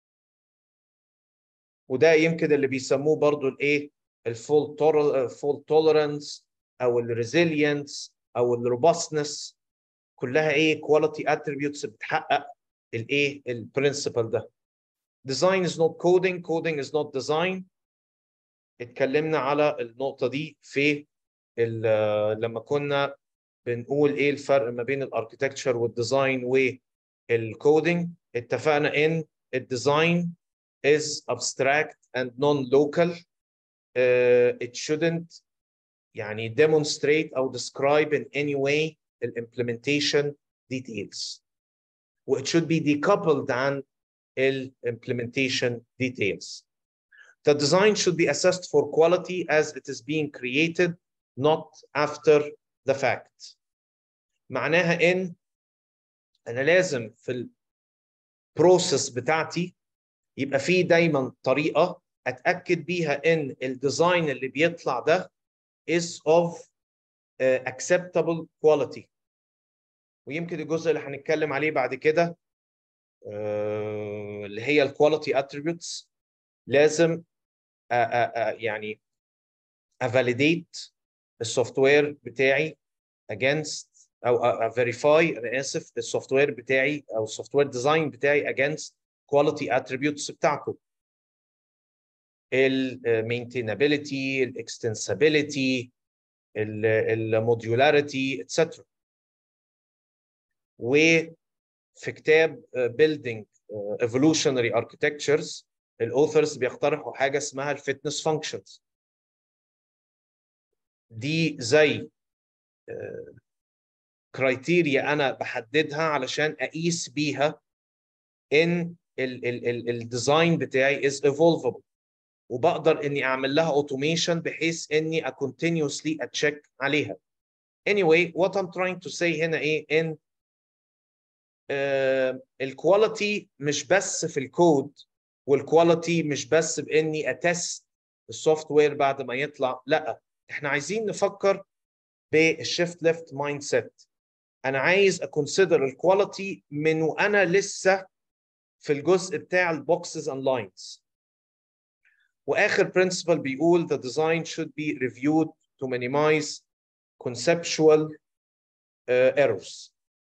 وده يمكن اللي بيسموه برضو الايه الفول فول توليرانس او الريزيلينس او الروبستنس كلها ايه كواليتي اتريبيوتس بتحقق الايه البرنسبل ده design is not coding coding is not design اتكلمنا على النقطه دي في لما كنا بنقول ايه الفرق ما بين الاركتكتشر والديزاين والكودينج اتفقنا ان الديزاين is abstract and non-local uh, it shouldn't يعني demonstrate او describe in any way the implementation details و it should be decoupled عن ال implementation details the design should be assessed for quality as it is being created not after the fact معناها ان انا لازم في البروسيس بتاعتي يبقى في دايما طريقه اتاكد بيها ان الديزاين اللي بيطلع ده is of uh, acceptable quality ويمكن الجزء اللي هنتكلم عليه بعد كده uh, اللي هي الكواليتي اتريبيوتس لازم uh, uh, uh, يعني افاليديت السوفت وير بتاعي against او فيريفاي انا اسف السوفت وير بتاعي او السوفت وير ديزاين بتاعي against quality attributes بتاعته المينتينابيلتي الاكستنسابيلتي الموديولاريتي اتسترا وفي كتاب building evolutionary architectures الاوثرز بيقترحوا حاجه اسمها الفيتنس فانكشنز دي زي كرايتيريا انا بحددها علشان اقيس بيها ان الديزاين بتاعي is evolvable وبقدر اني اعمل لها اوتوميشن بحيث اني continuously اتشيك عليها. Anyway what I'm trying to say هنا ايه ان الكواليتي مش بس في الكود والكواليتي مش بس باني اتست السوفت وير بعد ما يطلع لا احنا عايزين نفكر بالشيفت ليفت مايند سيت انا عايز اكونسيدر الكواليتي من وانا لسه في الجزء بتاع البوكسز اند لاينز واخر برنسبل بيقول the design should be reviewed to minimize conceptual uh, errors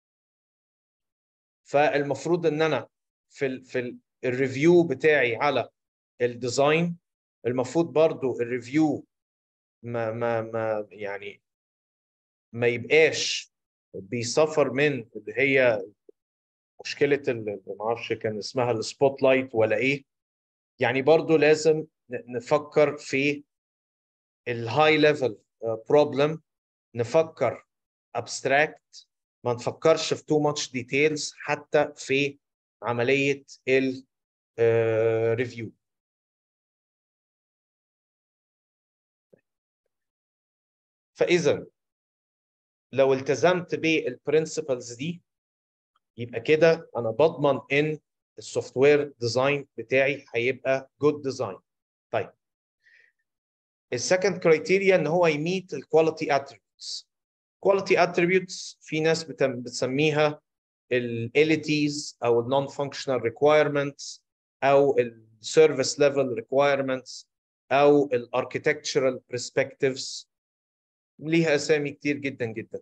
فالمفروض ان انا في ال في ال الريفيو بتاعي على الديزاين المفروض برضو الريفيو ما ما ما يعني ما يبقاش بيسفر من اللي هي مشكله ما اعرفش كان اسمها السبوت لايت ولا ايه يعني برضو لازم نفكر في الهاي ليفل بروبلم نفكر ابستراكت ما نفكرش في تو ماتش ديتيلز حتى في عمليه الريفيو فاذا لو التزمت بالبرنسبلز دي يبقى كده انا بضمن ان السوفت وير ديزاين بتاعي هيبقى جود ديزاين طيب السكند كرايتيريا ان هو يميت الكواليتي اتريبيوتس كواليتي اتريبيوتس في ناس بتسميها الاليتيز او النون فانكشنال ريكويرمنتس او السيرفيس ليفل ريكويرمنتس او الاركتكتشرال برسبكتيفز ليها اسامي كتير جدا جدا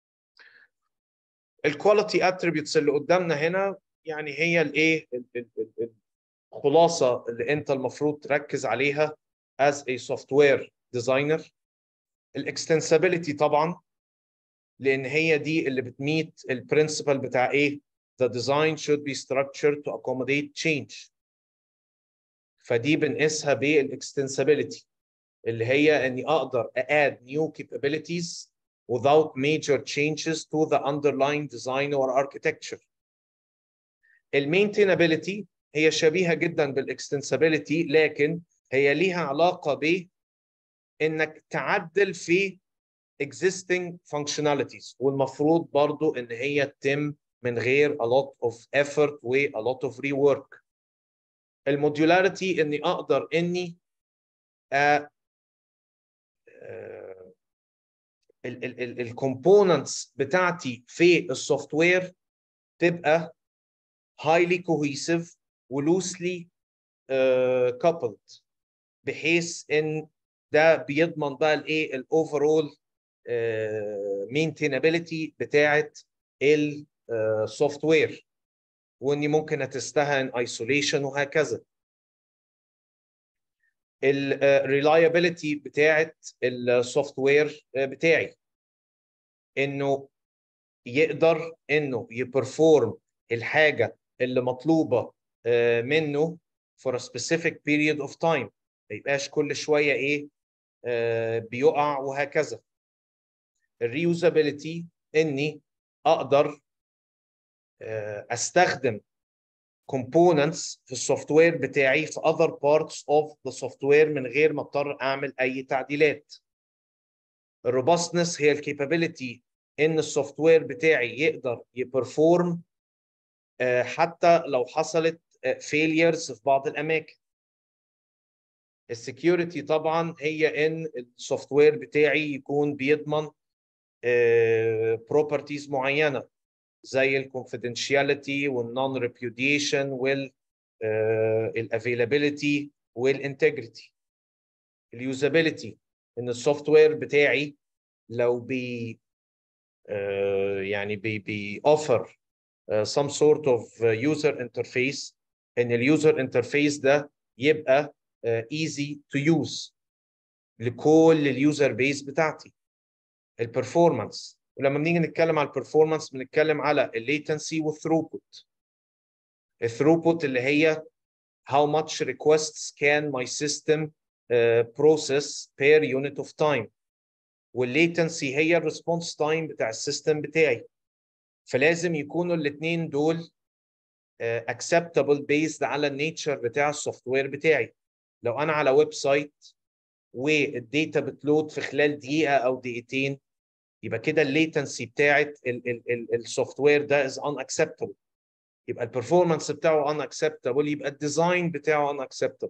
الكواليتي اتريبيوتس اللي قدامنا هنا يعني هي الايه الخلاصه اللي انت المفروض تركز عليها as a software designer الاكستنسابيلتي طبعا لان هي دي اللي بتميت البرنسبل بتاع ايه the design should be structured to accommodate change فدي بنقيسها بالاكستنسابيلتي اللي هي اني اقدر add new capabilities without major changes to the underlying design or architecture. المينتينابيلتي هي شبيهه جدا بالاكستنسابيلتي لكن هي ليها علاقه ب انك تعدل في existing functionalities والمفروض برضو ان هي تتم من غير a lot of effort و a lot of rework. الموديولاريتي اني اقدر اني أ الكومبوننتس بتاعتي في السوفت وير تبقى highly cohesive و loosely uh, coupled بحيث ان ده بيضمن بقى الايه الاوفرول مينتينابيلتي بتاعه السوفت وير واني ممكن اتستها ان ايسوليشن وهكذا الريلايبيليتي بتاعه السوفت وير بتاعي انه يقدر انه يبرفورم الحاجه اللي مطلوبه منه for a specific period of time ما يبقاش كل شويه ايه بيقع وهكذا الريوزابيلتي اني اقدر استخدم components في السوفت وير بتاعي في other parts of the software من غير ما اضطر اعمل اي تعديلات الروبستنس هي الكابابيلتي ان السوفت وير بتاعي يقدر يبرفورم حتى لو حصلت فيليرز في بعض الاماكن السكيورتي طبعا هي ان السوفت وير بتاعي يكون بيضمن بروبرتيز معينه زي الكونفيدنشاليتي والنون ريبيوديشن وال الافيلابيلتي والانتجريتي اليوزابيلتي ان السوفت وير بتاعي لو بي يعني بي بي offer some sort of user interface ان اليوزر انترفيس ده يبقى easy to use لكل اليوزر بيس بتاعتي البرفورمانس ولما بنيجي نتكلم على البرفورمانس بنتكلم على الليتنسي والثروبوت الثروبوت اللي هي how much requests can my system uh, process per unit of time والليتنسي هي الريسبونس تايم بتاع السيستم بتاعي فلازم يكونوا الاثنين دول uh, acceptable based على النيتشر بتاع السوفت وير بتاعي لو انا على ويب سايت والداتا بتلود في خلال دقيقه او دقيقتين يبقى كده الليتنسي بتاعت السوفت وير ده از unacceptable يبقى البرفورمانس بتاعه unacceptable يبقى الديزاين بتاعه unacceptable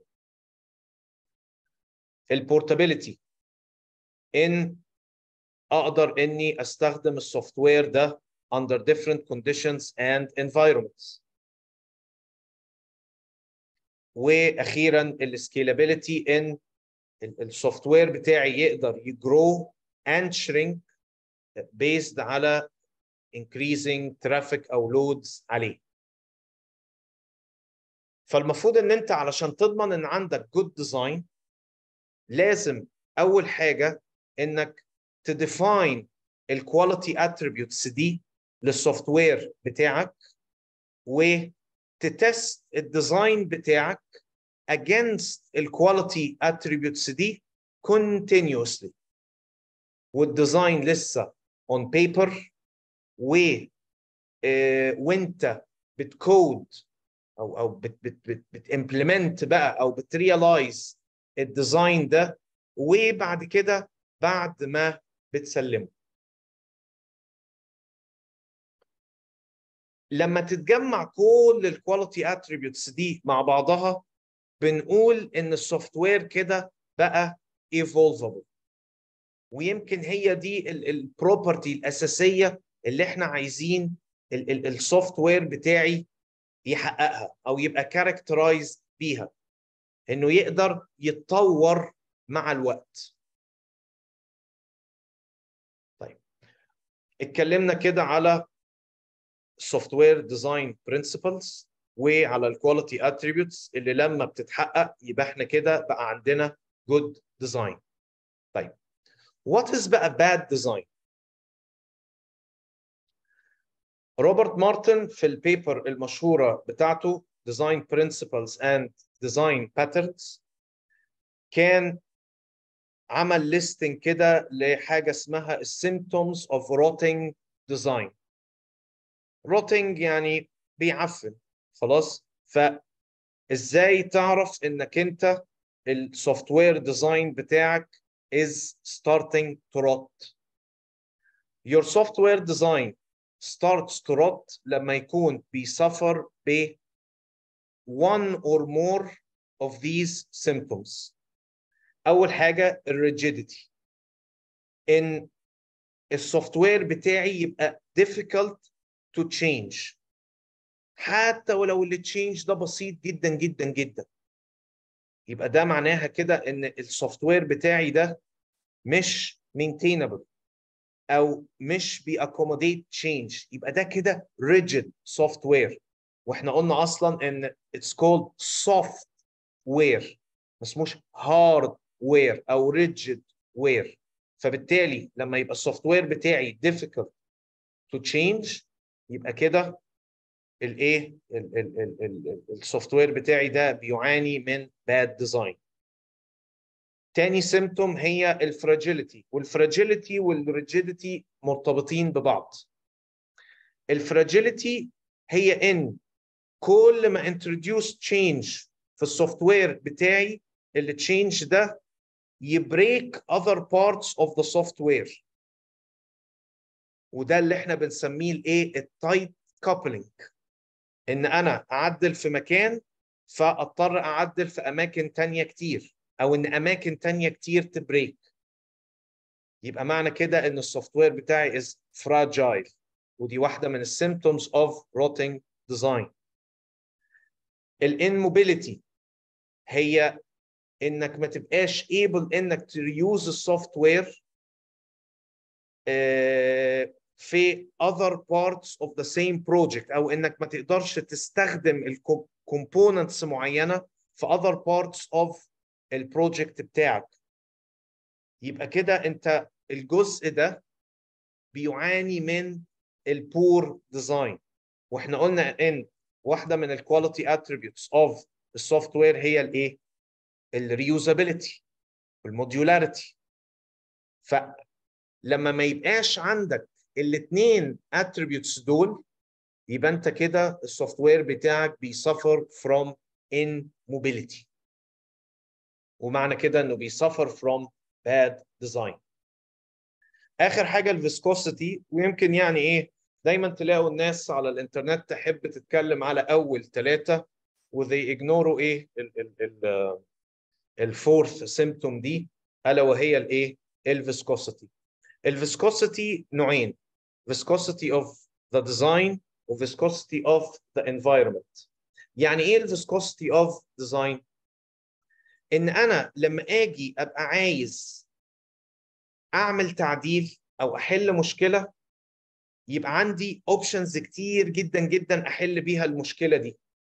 البورتابيلتي ان اقدر اني استخدم السوفت وير ده under different conditions and environments واخيرا السكيلابيلتي ان السوفت وير بتاعي يقدر يجرو and shrink based على increasing traffic او loads عليه فالمفروض ان انت علشان تضمن ان عندك good design لازم اول حاجه انك تديفاين الكواليتي اتريبيوتس دي للسوفت وير بتاعك وتتست الديزاين بتاعك against الكواليتي اتريبيوتس دي continuously والديزاين لسه on paper و اه وانت بتكود او او بت بت بت بتimplement بقى او بتريلايز الديزاين ده وبعد كده بعد ما بتسلمه لما تتجمع كل الكواليتي اتريبيوتس دي مع بعضها بنقول ان السوفت وير كده بقى ايفولفبل ويمكن هي دي البروبرتي الاساسيه اللي احنا عايزين السوفت وير بتاعي يحققها او يبقى كاركترايز بيها انه يقدر يتطور مع الوقت طيب اتكلمنا كده على سوفت وير ديزاين برنسبلز وعلى الكواليتي اتريبيوتس اللي لما بتتحقق يبقى احنا كده بقى عندنا جود ديزاين طيب what is بقى bad design روبرت مارتن في البيبر المشهوره بتاعته Design Principles and Design Patterns كان عمل ليستنج كده لحاجه اسمها symptoms of rotting design rotting يعني بيعفن خلاص فازاي تعرف انك انت السوفت وير ديزاين بتاعك is starting to rot your software design starts to rot لما يكون بيسفر ب one or more of these symptoms اول حاجه الريجيديتي ان السوفت وير بتاعي يبقى difficult to change حتى ولو اللي تشينج ده بسيط جدا جدا جدا يبقى ده معناها كده ان السوفت وير بتاعي ده مش maintainable او مش بيأكوموديت تشينج يبقى ده كده ريجيد سوفت وير واحنا قلنا اصلا ان اتس كولد سوفت وير ما اسموش هارد وير او ريجيد وير فبالتالي لما يبقى السوفت وير بتاعي difficult to change يبقى كده الايه السوفت وير بتاعي ده بيعاني من bad design تاني سيمتوم هي الفراجيليتي والفراجيليتي والريجيديتي مرتبطين ببعض الفراجيليتي هي ان كل ما introduce change في السوفت وير بتاعي اللي تشينج ده يبريك other parts of the software وده اللي احنا بنسميه الايه التايت كابلنج ان انا اعدل في مكان فاضطر اعدل في اماكن تانية كتير او ان اماكن تانية كتير تبريك يبقى معنى كده ان السوفت وير بتاعي is fragile ودي واحده من السيمبتومز اوف rotting design الانموبيليتي هي انك ما تبقاش able انك تريوز السوفت وير في other parts of the same project او انك ما تقدرش تستخدم الكومبوننتس معينه في other parts of البروجكت بتاعك يبقى كده انت الجزء ده بيعاني من البور ديزاين واحنا قلنا ان واحده من الكواليتي اتريبيوتس اوف السوفت وير هي الايه الريوزابيلتي والموديولاريتي فلما ما يبقاش عندك الاثنين اتريبيوتس دول يبقى انت كده السوفت وير بتاعك بيسفر from immobility ومعنى كده انه بيسفر from bad design اخر حاجه الفيسكوسيتي ويمكن يعني ايه دايما تلاقوا الناس على الانترنت تحب تتكلم على اول ثلاثه وذي اجنوروا ايه الفورث سيمتوم دي الا وهي الايه الفيسكوسيتي الفيسكوسيتي نوعين viscosity of the design و viscosity of the environment يعني ايه الفيسكوسيتي of design ان انا لما اجي ابقى عايز اعمل تعديل او احل مشكله يبقى عندي اوبشنز كتير جدا جدا احل بيها المشكله دي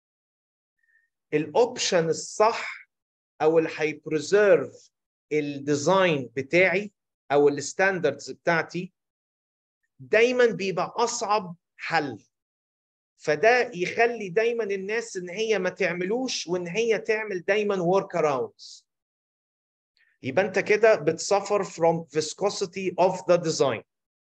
الاوبشن الصح او اللي هيبريزيرف الديزاين بتاعي او الستاندردز بتاعتي دايما بيبقى اصعب حل فده يخلي دايما الناس ان هي ما تعملوش وان هي تعمل دايما ورك اراوندز يبقى انت كده بتسفر from viscosity of the design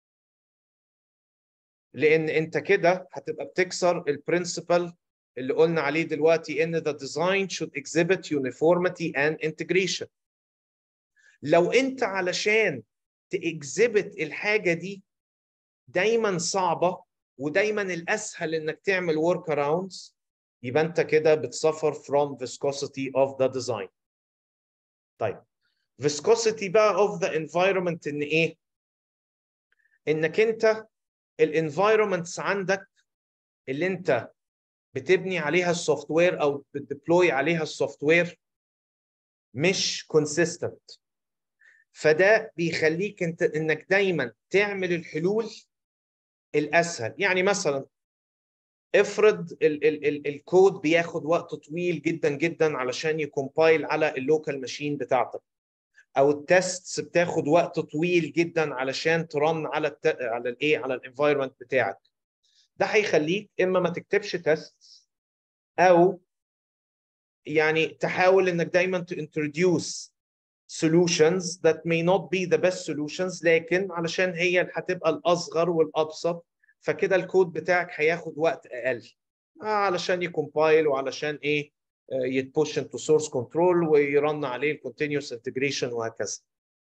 لان انت كده هتبقى بتكسر البرنسبل اللي قلنا عليه دلوقتي ان the design should exhibit uniformity and integration لو انت علشان تexhibit الحاجه دي دايما صعبه ودايما الاسهل انك تعمل ورك اراوندز يبقى انت كده بتسفر from viscosity of the design طيب viscosity بقى of the environment ان ايه انك انت الانفايرمنتس عندك اللي انت بتبني عليها السوفت وير او بتديبلوي عليها السوفت وير مش كونسيستنت فده بيخليك انت انك دايما تعمل الحلول الاسهل يعني مثلا افرض ال ال ال الكود بياخد وقت طويل جدا جدا علشان يكمبايل على اللوكال ماشين بتاعتك او التستس بتاخد وقت طويل جدا علشان ترن على الت... على الايه على الانفايرمنت بتاعك ده هيخليك اما ما تكتبش تيست او يعني تحاول انك دايما to introduce solutions that may not be the best solutions لكن علشان هي هتبقى الاصغر والابسط فكده الكود بتاعك هياخد وقت اقل علشان يكمبايل وعلشان ايه يتبوش انتو سورس كنترول ويرن عليه الكونتينوس انتجريشن وهكذا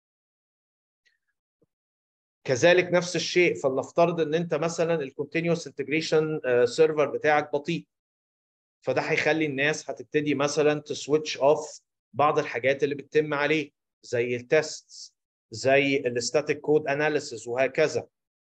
كذلك نفس الشيء فلنفترض ان انت مثلا الكونتينوس انتجريشن سيرفر بتاعك بطيء فده هيخلي الناس هتبتدي مثلا تسويتش اوف بعض الحاجات اللي بتتم عليه زي التست زي الستاتيك كود اناليسيس وهكذا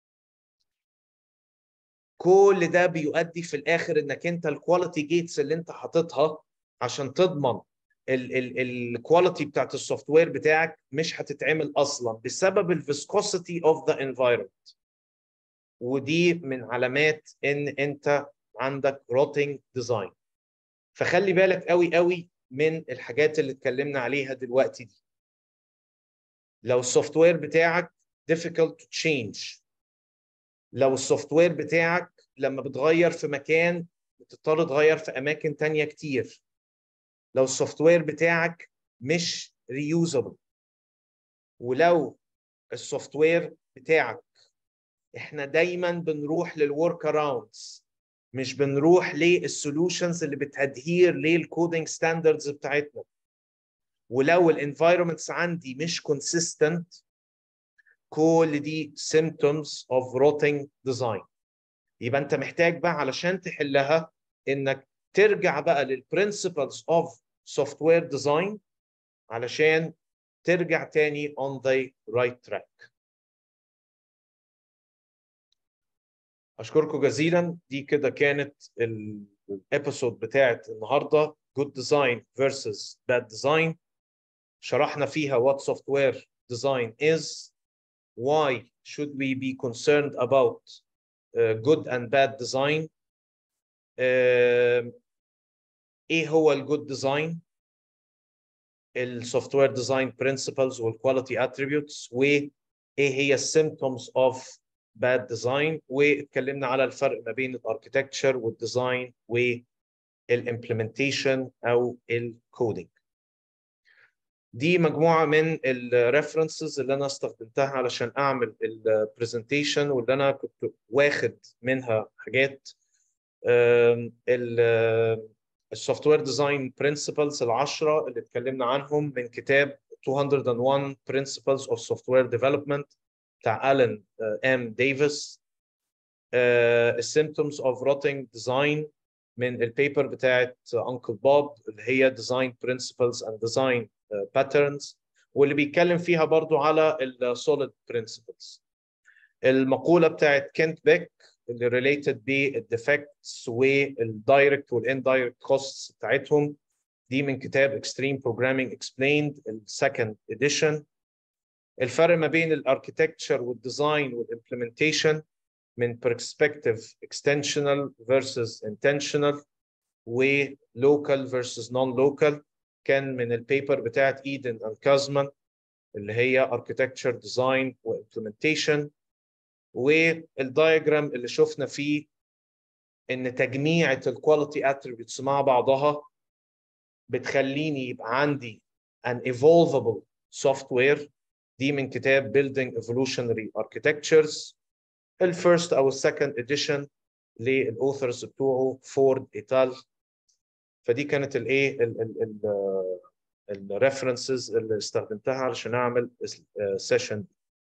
كل ده بيؤدي في الاخر انك انت الكواليتي جيتس اللي انت حاططها عشان تضمن الكواليتي بتاعت السوفت وير بتاعك مش هتتعمل اصلا بسبب الفيسكوسيتي اوف ذا انفايرمنت ودي من علامات ان انت عندك روتنج ديزاين فخلي بالك قوي قوي من الحاجات اللي اتكلمنا عليها دلوقتي دي لو السوفت وير بتاعك difficult to change لو السوفت وير بتاعك لما بتغير في مكان بتضطر تغير في اماكن تانية كتير لو السوفت وير بتاعك مش ريوزابل ولو السوفت وير بتاعك احنا دايما بنروح للورك اراوندز مش بنروح للسولوشنز اللي بتادهير للكودينج ستاندردز بتاعتنا ولو الانفايرمنتس عندي مش كونسيستنت كل دي symptoms of rotting design يبقى انت محتاج بقى علشان تحلها انك ترجع بقى للبرنسبلز اوف سوفت وير ديزاين علشان ترجع تاني on the right track اشكركم جزيلا دي كده كانت الابيسود بتاعت النهارده good design versus bad design شرحنا فيها what software design is why should we be concerned about uh, good and bad design uh, ايه هو الجود ديزاين السوفت وير ديزاين برنسبلز والكواليتي اتريبيوتس وايه هي السيمبتومز اوف باد ديزاين واتكلمنا على الفرق ما بين الاركتكتشر والديزاين والامبلمنتيشن او الكودينج دي مجموعه من الريفرنسز اللي انا استخدمتها علشان اعمل البرزنتيشن واللي انا كنت واخد منها حاجات السوفت وير ديزاين برنسبلز العشرة اللي اتكلمنا عنهم من كتاب 201 Principles of Software Development بتاع ألين ام ديفيس السيمتومز اوف روتنج ديزاين من البيبر بتاعت انكل بوب اللي هي Design Principles and Design Patterns واللي بيتكلم فيها برضو على السوليد Principles المقولة بتاعت كنت بيك اللي ريليتد بالديفكتس والدايركت والاندايركت كوستس بتاعتهم دي من كتاب Extreme Programming Explained السكند اديشن الفرق ما بين الاركتكتشر والديزاين والامبلمنتيشن من perspective extensional versus intentional و local versus non-local كان من البيبر بتاعت ايدن اند كازمان اللي هي architecture design وimplementation والدايجرام اللي شفنا فيه ان تجميعة الكواليتي اتريبيوتس مع بعضها بتخليني يبقى عندي an evolvable software دي من كتاب Building Evolutionary Architectures الفيرست او السكند اديشن للاوثرز بتوعه فورد ايتال فدي كانت الايه الريفرنسز اللي استخدمتها علشان اعمل سيشن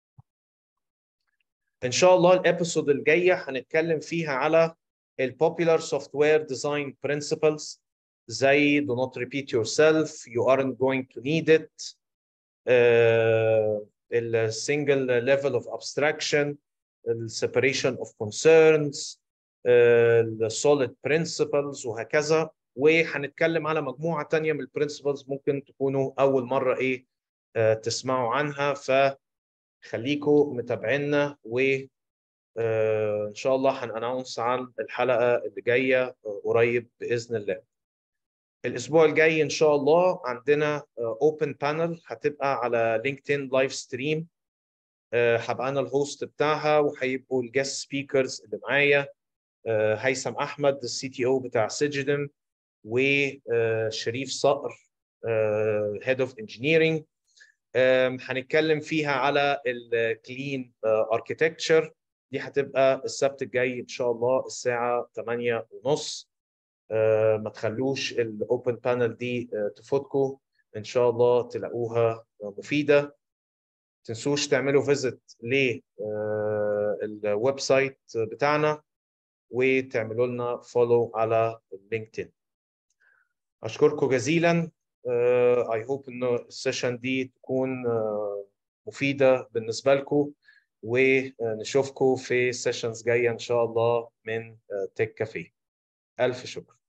ان شاء الله الابيسود الجايه هنتكلم فيها على البوبولار سوفت وير ديزاين برنسبلز زي do not repeat yourself you aren't going to need it السنجل ليفل اوف abstraction السيبريشن اوف كونسيرنز السوليد برنسبلز وهكذا وهنتكلم على مجموعه ثانيه من البرنسبلز ممكن تكونوا اول مره ايه uh, تسمعوا عنها فخليكم متابعينا و uh, ان شاء الله هنانونس عن الحلقه اللي جايه قريب باذن الله الاسبوع الجاي ان شاء الله عندنا اوبن بانل هتبقى على لينكدين لايف ستريم هبقى انا الهوست بتاعها وهيبقوا الجست سبيكرز اللي معايا هيثم احمد السي تي او بتاع سيجدم وشريف صقر هيد اوف انجينيرنج هنتكلم فيها على الكلين اركيتكتشر دي هتبقى السبت الجاي ان شاء الله الساعه 8 ونص ما تخلوش الاوبن بانل دي تفوتكم ان شاء الله تلاقوها مفيده تنسوش تعملوا فيزيت للويب سايت بتاعنا وتعملوا لنا فولو على اللينكدين اشكركم جزيلا اي هوب ان السيشن دي تكون مفيده بالنسبه لكم ونشوفكم في سيشنز جايه ان شاء الله من تك كافيه الف شكر